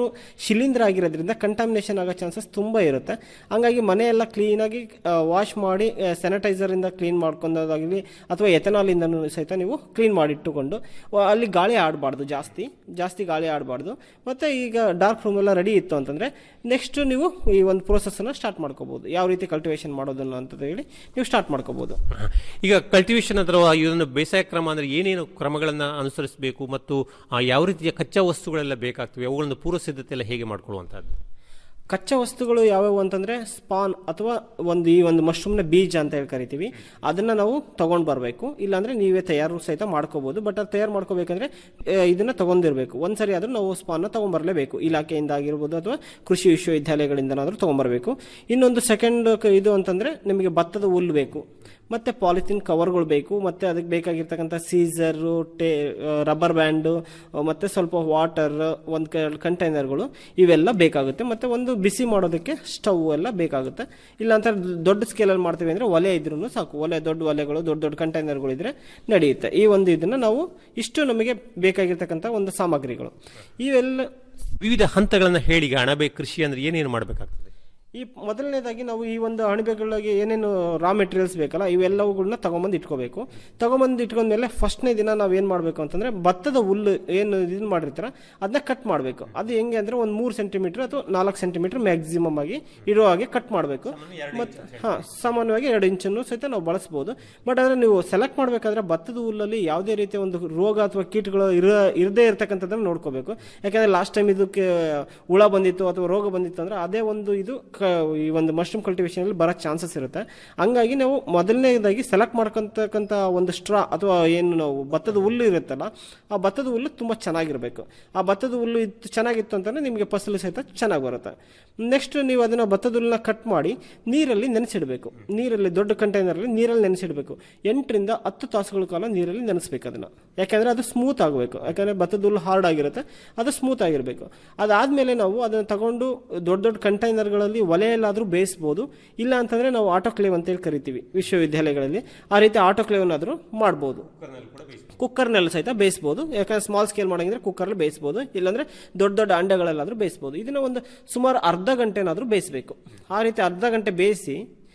ಶಿಲೀಂಧ್ರ ಆಗಿರೋದ್ರಿಂದ ಕಂಟಾಮಿನೇಷನ್ ಆಗೋ ಚಾನ್ಸಸ್ ತುಂಬ ಇರುತ್ತೆ ಹಂಗಾಗಿ ಮನೆಯೆಲ್ಲ ಕ್ಲೀನಾಗಿ ವಾಶ್ ಮಾಡಿ ಸ್ಯಾನಿಟೈಸರಿಂದ ಕ್ಲೀನ್ ಮಾಡ್ಕೊಂಡೋದಾಗಲಿ ಅಥವಾ ಎಥನಾಲಿಂದನೂ ಸಹಿತ ನೀವು ಕ್ಲೀನ್ ಮಾಡಿಟ್ಟುಕೊಂಡು ವ- ಅಲ್ಲಿ ಗಾಳಿ ಆಡಬಾರ್ದು ಜಾಸ್ತಿ ಜಾಸ್ತಿ ಗಾಳಿ ಆಡಬಾರ್ದು ಮತ್ತು ಈಗ ಡಾರ್ಕ್ ರೂಮ್ ಎಲ್ಲ ರೆಡಿ ಇತ್ತು ಅಂತಂದರೆ ನೆಕ್ಸ್ಟ್ ನೀವು ಈ ಒಂದು ಪ್ರೋಸೆಸ್ಸನ್ನು ಸ್ಟಾರ್ಟ್ ಮಾಡ್ಕೋಬೋದು ಯಾವ ರೀತಿ ಕಲ್ಟಿವೇಷನ್ ಮಾಡೋದನ್ನು ಅಂತ ಹೇಳಿ ನೀವು ಸ್ಟಾರ್ಟ್ ಮಾಡ್ಕೋಬೋದು ಈಗ ಕಲ್ಟಿವೇಶನ್ ಅಥವಾ ಇದನ್ನು ಬೇಸಾಯ ಕ್ರಮ ಅಂದ್ರೆ ಏನೇನು ಕ್ರಮಗಳನ್ನ ಅನುಸರಿಸಬೇಕು ಮತ್ತು ಆ, ಯಾವ ರೀತಿಯ ಕಚ್ಚಾ ವಸ್ತುಗಳೆಲ್ಲ ಬೇಕಾಗ್ತವೆ ಅವುಗಳನ್ನು ಪೂರ್ವ ಸಿದ್ಧತೆ ಎಲ್ಲ ಹೇಗೆ ಮಾಡ್ಕೊಳ್ಳುವಂತಹದ್ದು ಕಚ್ಚಾ ವಸ್ತುಗಳು ಯಾವ್ಯಾವು ಅಂತಂದ್ರೆ ಸ್ಪಾನ್ ಅಥವಾ ಒಂದು ಈ ಒಂದು ಮಶ್ರೂಮ್ನ ಬೀಜ ಅಂತ ಹೇಳಿ ಕರಿತೀವಿ ಅದನ್ನ ನಾವು ತಗೊಂಡ್ ಬರಬೇಕು ಇಲ್ಲಾಂದ್ರೆ ನೀವೇ ತಯಾರು ಸಹಿತ ಮಾಡ್ಕೋಬಹುದು ಬಟ್ ಅದು ತಯಾರು ಮಾಡ್ಕೋಬೇಕಂದ್ರೆ ಆ, ಇದನ್ನ ತಗೊಂಡಿರ್ಬೇಕು ಒಂದ್ಸರಿ ಆದ್ರೂ ನಾವು ಸ್ಪಾನ್ನ ತಗೊಂಡ್ಬರ್ಲೇಬೇಕು ಇಲಾಖೆಯಿಂದ ಆಗಿರ್ಬೋದು ಅಥವಾ ಕೃಷಿ ವಿಶ್ವವಿದ್ಯಾಲಯಗಳಿಂದನಾದ್ರೂ ತಗೊಂಡ್ಬರ್ಬೇಕು ಇನ್ನೊಂದು ಸೆಕೆಂಡ್ ಇದು ಅಂತಂದ್ರೆ ನಿಮಗೆ ಭತ್ತದ ಹುಲ್ಲು ಬೇಕು ಮತ್ತೆ ಪಾಲಿಥಿನ್ ಕವರ್ಗಳು ಬೇಕು ಮತ್ತೆ ಅದಕ್ಕೆ ಬೇಕಾಗಿರ್ತಕ್ಕಂಥ ಸೀಸರು ಟೇ ರಬ್ಬರ್ ಬ್ಯಾಂಡು ಮತ್ತೆ ಸ್ವಲ್ಪ ವಾಟರ್ ಒಂದು ಕಂಟೈನರ್ಗಳು ಇವೆಲ್ಲ ಬೇಕಾಗುತ್ತೆ ಮತ್ತೆ ಒಂದು ಬಿಸಿ ಮಾಡೋದಕ್ಕೆ ಸ್ಟವ್ ಎಲ್ಲ ಬೇಕಾಗುತ್ತೆ ಇಲ್ಲ ಅಂತ ದೊಡ್ಡ ಸ್ಕೇಲಲ್ಲಿ ಮಾಡ್ತೀವಿ ಅಂದ್ರೆ ಒಲೆ ಇದ್ರೂ ಸಾಕು ಒಲೆ ದೊಡ್ಡ ಒಲೆಗಳು ದೊಡ್ಡ ದೊಡ್ಡ ಕಂಟೈನರ್ಗಳು ಇದ್ರೆ ನಡೆಯುತ್ತೆ ಈ ಒಂದು ಇದನ್ನ ನಾವು ಇಷ್ಟು ನಮಗೆ ಬೇಕಾಗಿರ್ತಕ್ಕಂಥ ಒಂದು ಸಾಮಗ್ರಿಗಳು ಇವೆಲ್ಲ ವಿವಿಧ ಹಂತಗಳನ್ನ ಹೇಳಿ ಈಗ ಅಣಬೆ ಕೃಷಿ ಅಂದ್ರೆ ಏನೇನು ಮಾಡಬೇಕಾಗ್ತದೆ ಈ ಮೊದಲನೇದಾಗಿ ನಾವು ಈ ಒಂದು ಅಣಬೆಗಳಿಗೆ ಏನೇನು ರಾ ಮೆಟೀರಿಯಲ್ಸ್ ಬೇಕಲ್ಲ ಇವೆಲ್ಲವುಗಳನ್ನ ತಗೊಂಬಂದು ಇಟ್ಕೋಬೇಕು ತಗೊಂಬಂದು ಇಟ್ಕೊಂಡ್ಮೇಲೆ ಫಸ್ಟ್ನೇ ದಿನ ನಾವು ಏನು ಮಾಡಬೇಕು ಅಂತಂದ್ರೆ ಭತ್ತದ ಹುಲ್ಲು ಏನು ಇದನ್ನ ಮಾಡಿರ್ತಾರ ಅದನ್ನ ಕಟ್ ಮಾಡಬೇಕು ಅದು ಹೆಂಗೆ ಅಂದ್ರೆ ಒಂದು ಮೂರು ಸೆಂಟಿಮೀಟರ್ ಅಥವಾ ನಾಲ್ಕು ಸೆಂಟಿಮೀಟರ್ ಮ್ಯಾಕ್ಸಿಮಮ್ ಆಗಿ ಇರೋ ಹಾಗೆ ಕಟ್ ಮಾಡಬೇಕು ಮತ್ತು ಹಾಂ ಸಾಮಾನ್ಯವಾಗಿ ಎರಡು ಇಂಚನ್ನು ಸಹಿತ ನಾವು ಬಳಸ್ಬೋದು ಬಟ್ ಆದರೆ ನೀವು ಸೆಲೆಕ್ಟ್ ಮಾಡಬೇಕಾದ್ರೆ ಭತ್ತದ ಹುಲ್ಲಲ್ಲಿ ಯಾವುದೇ ರೀತಿಯ ಒಂದು ರೋಗ ಅಥವಾ ಕೀಟಗಳು ಇರ ಇರದೇ ಇರತಕ್ಕಂಥದ್ದನ್ನು ನೋಡ್ಕೋಬೇಕು ಯಾಕಂದ್ರೆ ಲಾಸ್ಟ್ ಟೈಮ್ ಇದಕ್ಕೆ ಹುಳ ಬಂದಿತ್ತು ಅಥವಾ ರೋಗ ಬಂದಿತ್ತು ಅಂದ್ರೆ ಅದೇ ಒಂದು ಇದು ಕ- ಈ ಒಂದು ಮಶ್ರೂಮ್ ಕಲ್ಟಿವೇಶನ್ ಅಲ್ಲಿ ಬರೋ ಚಾನ್ಸಸ್ ಇರುತ್ತೆ ಹಂಗಾಗಿ ನಾವು ಮೊದಲನೇದಾಗಿ ಸೆಲೆಕ್ಟ್ ಮಾಡ್ಕೊಂತಕ್ಕಂಥ ಒಂದು ಸ್ಟ್ರಾ ಅಥವಾ ಏನು ನಾವು ಭತ್ತದ ಹುಲ್ಲು ಇರುತ್ತಲ್ಲ ಆ ಭತ್ತದ ಹುಲ್ಲು ತುಂಬಾ ಚೆನ್ನಾಗಿರ್ಬೇಕು ಆ ಭತ್ತದ ಹುಲ್ಲು ಇತ್ತು ಚೆನ್ನಾಗಿತ್ತು ಅಂತಂದ್ರೆ ನಿಮಗೆ ಫಸಲು ಸಹಿತ ಚೆನ್ನಾಗಿ ಬರುತ್ತೆ ನೆಕ್ಸ್ಟ್ ನೀವು ಅದನ್ನ ಭತ್ತದ ಹುಲ್ಲನ್ನ ಕಟ್ ಮಾಡಿ ನೀರಲ್ಲಿ ನೆನೆಸಿಡಬೇಕು ನೀರಲ್ಲಿ ದೊಡ್ಡ ಕಂಟೈನರಲ್ಲಿ ನೀರಲ್ಲಿ ನೆನೆಸಿಡಬೇಕು ಎಂಟರಿಂದ ಹತ್ತು ತಾಸುಗಳ ಕಾಲ ನೀರಲ್ಲಿ ನೆನೆಸ್ಬೇಕು ಅದನ್ನ ಯಾಕಂದ್ರೆ ಅದು ಸ್ಮೂತ್ ಆಗಬೇಕು ಯಾಕಂದ್ರೆ ಭತ್ತದ ಹುಲ್ಲು ಹಾರ್ಡ್ ಆಗಿರುತ್ತೆ ಅದು ಸ್ಮೂತ್ ಆಗಿರಬೇಕು ಅದಾದ್ಮೇಲೆ ನಾವು ಅದನ್ನ ತಗೊಂಡು ದೊಡ್ಡ ದೊಡ್ಡ ಕಂಟೈನರ್ಗಳಲ್ಲಿ ಒಲೆಯಲ್ಲಾದ್ರೂ ಬೇಯಿಸ್ಬೋದು ಇಲ್ಲ ಅಂತಂದ್ರೆ ನಾವು ಆಟೋಕ್ಲೇವ್ ಅಂತೇಳಿ ಕರಿತೀವಿ ವಿಶ್ವವಿದ್ಯಾಲಯಗಳಲ್ಲಿ ಆ ರೀತಿ ಆಟೋಕ್ಲೇವ್ನಾದ್ರೂ ಮಾಡ್ಬೋದು ಕುಕ್ಕರ್ನಲ್ಲಿ ಸಹಿತ ಬೇಯಿಸ್ಬೋದು ಯಾಕಂದ್ರೆ ಸ್ಮಾಲ್ ಸ್ಕೇಲ್ ಮಾಡಂಗಿದ್ರೆ ಕುಕ್ಕರ್ಲಿ ಬೇಯಿಸ್ಬೋದು ಇಲ್ಲಾಂದ್ರೆ ದೊಡ್ಡ ದೊಡ್ಡ ಅಂಡಗಳಲ್ಲಾದ್ರೂ ಬೇಯಿಸ್ಬೋದು ಇದನ್ನ ಒಂದು ಸುಮಾರು ಅರ್ಧ ಗಂಟೆನಾದ್ರೂ ಬೇಯಿಸಬೇಕು ಆ ರೀತಿ ಅರ್ಧ ಗಂಟೆ ಬೇಯಿಸಿ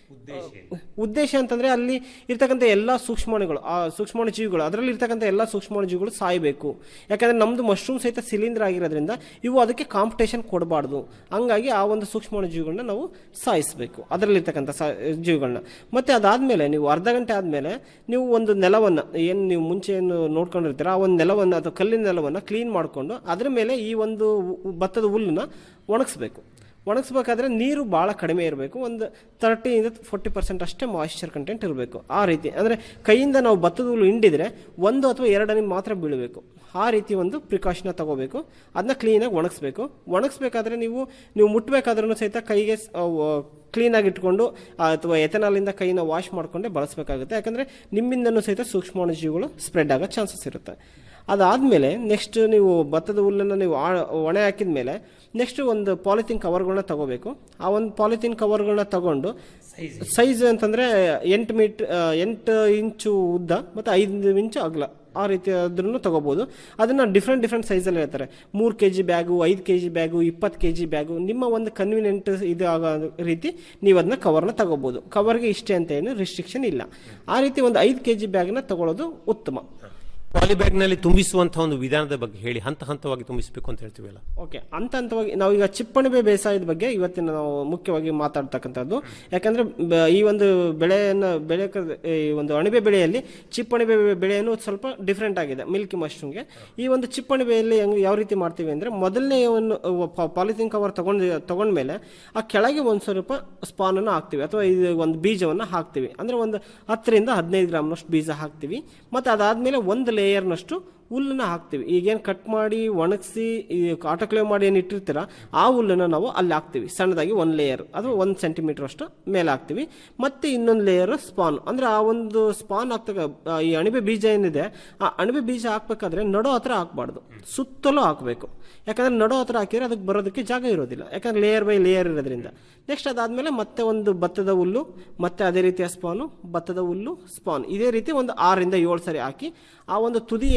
ಉದ್ದೇಶ ಅಂತಂದ್ರೆ ಅಲ್ಲಿ ಇರ್ತಕ್ಕಂಥ ಎಲ್ಲಾ ಸೂಕ್ಷ್ಮಾಣುಗಳು ಆ ಸೂಕ್ಷ್ಮಾಣು ಜೀವಿಗಳು ಅದರಲ್ಲಿ ಇರ್ತಕ್ಕಂಥ ಎಲ್ಲಾ ಸೂಕ್ಷ್ಮಾಣು ಜೀವಿಗಳು ಸಾಯಬೇಕು ಯಾಕಂದ್ರೆ ನಮ್ದು ಮಶ್ರೂಮ್ ಸಹಿತ ಸಿಲಿಂಡರ್ ಆಗಿರೋದ್ರಿಂದ ಇವು ಅದಕ್ಕೆ ಕಾಂಪಿಟೇಷನ್ ಕೊಡಬಾರ್ದು ಹಂಗಾಗಿ ಆ ಒಂದು ಸೂಕ್ಷ್ಮಾಣು ಜೀವಿಗಳನ್ನ ನಾವು ಸಾಯಿಸಬೇಕು ಅದರಲ್ಲಿರ್ತಕ್ಕಂಥ ಸಾ- ಜೀವಿಗಳನ್ನ ಮತ್ತೆ ಅದಾದ್ಮೇಲೆ ನೀವು ಅರ್ಧ ಗಂಟೆ ಆದ್ಮೇಲೆ ನೀವು ಒಂದು ನೆಲವನ್ನ ಏನು ನೀವು ಮುಂಚೆ ಏನು ನೋಡ್ಕೊಂಡಿರ್ತೀರ ಆ ಒಂದು ನೆಲವನ್ನ ಅಥವಾ ಕಲ್ಲಿನ ನೆಲವನ್ನ ಕ್ಲೀನ್ ಮಾಡಿಕೊಂಡು ಅದ್ರ ಮೇಲೆ ಈ ಒಂದು ಉ- ಭತ್ತದ ಹುಲ್ಲನ್ನ ಒಣಗಿಸ್ಬೇಕು ಒಣಗಿಸ್ಬೇಕಾದ್ರೆ ನೀರು ಭಾಳ ಕಡಿಮೆ ಇರಬೇಕು ಒಂದು ತರ್ಟಿಯಿಂದ ಫೋರ್ಟಿ ಪರ್ಸೆಂಟ್ ಅಷ್ಟೇ ಮಾಯಿಶ್ಚರ್ ಕಂಟೆಂಟ್ ಇರಬೇಕು ಆ ರೀತಿ ಅಂದರೆ ಕೈಯಿಂದ ನಾವು ಭತ್ತದ ಹುಲ್ಲು ಹಿಂಡಿದ್ರೆ ಒಂದು ಅಥವಾ ಎರಡು ಹನಿ ಮಾತ್ರ ಬೀಳಬೇಕು ಆ ರೀತಿ ಒಂದು ಪ್ರಿಕಾಷನ್ ತಗೋಬೇಕು ಅದನ್ನ ಕ್ಲೀನಾಗಿ ಒಣಗಿಸ್ಬೇಕು ಒಣಗಿಸ್ಬೇಕಾದ್ರೆ ನೀವು ನೀವು ಮುಟ್ಟಬೇಕಾದ್ರೂ ಸಹಿತ ಕೈಗೆ ಕ್ಲೀನಾಗಿ ಇಟ್ಕೊಂಡು ಆ, ಅಥವಾ ಎಥನಾಲಿಂದ ಕೈನ ವಾಶ್ ಮಾಡಿಕೊಂಡೇ ಬಳಸಬೇಕಾಗುತ್ತೆ ಯಾಕಂದರೆ ನಿಮ್ಮಿಂದನೂ ಸಹಿತ ಸೂಕ್ಷ್ಮಾಣುಜೀವಿಗಳು ಸ್ಪ್ರೆಡ್ ಆಗೋ ಚಾನ್ಸಸ್ ಇರುತ್ತೆ ಅದಾದಮೇಲೆ ನೆಕ್ಸ್ಟ್ ನೀವು ಭತ್ತದ ಹುಲ್ಲನ್ನು ನೀವು ಆ- ಒಣೆ ಹಾಕಿದ ಮೇಲೆ ನೆಕ್ಸ್ಟ್ ಒಂದು ಪಾಲಿಥಿನ್ ಕವರ್ಗಳನ್ನ ತಗೋಬೇಕು ಆ ಒಂದು ಪಾಲಿಥಿನ್ ಕವರ್ಗಳನ್ನ ತಗೊಂಡು ಸೈಜ್ ಅಂತಂದ್ರೆ ಎಂಟು ಮೀಟ್ ಎಂಟು ಇಂಚು ಉದ್ದ ಮತ್ತು ಐದು ಇಂಚು ಅಗಲ ಆ ರೀತಿ ಅದನ್ನು ತಗೋಬಹುದು ಅದನ್ನ ಡಿಫ್ರೆಂಟ್ ಡಿಫ್ರೆಂಟ್ ಸೈಜಲ್ಲಿ ಹೇಳ್ತಾರೆ ಮೂರು ಕೆ ಜಿ ಬ್ಯಾಗು ಐದು ಕೆ ಜಿ ಬ್ಯಾಗು ಇಪ್ಪತ್ತು ಕೆ ಜಿ ಬ್ಯಾಗು ನಿಮ್ಮ ಒಂದು ಕನ್ವಿನಿಯೆಂಟ್ ಇದು ಆಗೋ ರೀತಿ ನೀವು ಅದನ್ನ ಕವರ್ನ ತಗೋಬಹುದು ಕವರ್ಗೆ ಇಷ್ಟೇ ಅಂತ ಏನು ರಿಸ್ಟ್ರಿಕ್ಷನ್ ಇಲ್ಲ ಆ ರೀತಿ ಒಂದು ಐದು ಕೆ ಜಿ ಬ್ಯಾಗ್ನ ತಗೊಳ್ಳೋದು ಉತ್ತಮ ಪಾಲಿಬ್ಯಾಗ್ನಲ್ಲಿ ತುಂಬಿಸುವಂತಹ ಒಂದು ವಿಧಾನದ ಬಗ್ಗೆ ಹೇಳಿ ಹಂತ ಹಂತವಾಗಿ ತುಂಬಿಸಬೇಕು ಅಂತ ಹೇಳ್ತೀವಲ್ಲ ಓಕೆ ಹಂತ ಹಂತವಾಗಿ ನಾವೀಗ ಚಿಪ್ಪಣಿಬೆ ಬೇಸಾಯದ ಬಗ್ಗೆ ಇವತ್ತಿನ ನಾವು ಮುಖ್ಯವಾಗಿ ಮಾತಾಡ್ತಕ್ಕಂಥದ್ದು ಯಾಕಂದ್ರೆ ಬ- ಈ ಒಂದು ಬೆಳೆಯನ್ನು ಬೆಳೆ ಈ ಒಂದು ಅಣಿಬೆ ಬೆಳೆಯಲ್ಲಿ ಚಿಪ್ಪಣಿಬೆ ಬೆಳೆಯನ್ನು ಸ್ವಲ್ಪ ಡಿಫ್ರೆಂಟ್ ಆಗಿದೆ ಮಿಲ್ಕಿ ಮಶ್ರೂಮ್ಗೆ ಈ ಒಂದು ಚಿಪ್ಪಣಿಬೆಯಲ್ಲಿ ಹೆಂಗ್ ಯಾವ ರೀತಿ ಮಾಡ್ತೀವಿ ಅಂದ್ರೆ ಮೊದಲನೇ ಒಂದು ಪಾಲಿಥಿನ್ ಕವರ್ ತಗೊಂಡ್ ತಗೊಂಡ್ಮೇಲೆ ಆ ಕೆಳಗೆ ಒಂದು ಸ್ವಲ್ಪ ಸ್ಪಾನ್ ಅನ್ನು ಹಾಕ್ತಿವಿ ಅಥವಾ ಇದು ಒಂದು ಬೀಜವನ್ನು ಹಾಕ್ತಿವಿ ಅಂದ್ರೆ ಒಂದು ಹತ್ತರಿಂದ ಹದಿನೈದು ಗ್ರಾಮ್ನಷ್ಟು ಬೀಜ ಹಾಕ್ತಿವಿ ಮತ್ತೆ ಅದಾದ್ಮೇಲೆ ಒಂದು ಲೇಯರ್ನಷ್ಟು ಹುಲ್ಲನ್ನ ಹಾಕ್ತಿವಿ ಈಗೇನು ಕಟ್ ಮಾಡಿ ಒಣಗಿಸಿ ಈ ಆಟೋಕ್ಲೇವ್ ಮಾಡಿ ಏನು ಇಟ್ಟಿರ್ತೀರ ಆ ಹುಲ್ಲನ್ನ ನಾವು ಅಲ್ಲಿ ಹಾಕ್ತಿವಿ ಸಣ್ಣದಾಗಿ ಒಂದು ಲೇಯರ್ ಅಥವಾ ಒಂದು ಸೆಂಟಿಮೀಟರ್ ಅಷ್ಟು ಮೇಲೆ ಹಾಕ್ತಿವಿ ಮತ್ತೆ ಇನ್ನೊಂದು ಲೇಯರ್ ಸ್ಪಾನ್ ಅಂದ್ರೆ ಆ ಒಂದು ಸ್ಪಾನ್ ಹಾಕ್ತಾಗ ಆ ಈ ಅಣಿಬೆ ಬೀಜ ಏನಿದೆ ಆ ಅಣಿಬೆ ಬೀಜ ಹಾಕ್ಬೇಕಾದ್ರೆ ನಡೋ ಹತ್ರ ಹಾಕ್ಬಾರ್ದು ಸುತ್ತಲೂ ಹಾಕಬೇಕು ಯಾಕಂದ್ರೆ ನಡೋ ಹತ್ರ ಹಾಕಿದ್ರೆ ಅದಕ್ಕೆ ಬರೋದಕ್ಕೆ ಜಾಗ ಇರೋದಿಲ್ಲ ಯಾಕಂದ್ರೆ ಲೇಯರ್ ಬೈ ಲೇಯರ್ ಇರೋದ್ರಿಂದ ನೆಕ್ಸ್ಟ್ ಅದಾದ್ಮೇಲೆ ಮತ್ತೆ ಒಂದು ಭತ್ತದ ಹುಲ್ಲು ಮತ್ತೆ ಅದೇ ರೀತಿಯ ಸ್ಪಾನು ಭತ್ತದ ಹುಲ್ಲು ಸ್ಪಾನ್ ಇದೇ ರೀತಿ ಒಂದು ಆರರಿಂದ ಏಳು ಸರಿ ಹಾಕಿ ಆ ಒಂದು ತುದಿ ಏನಿರುತ್ತೆ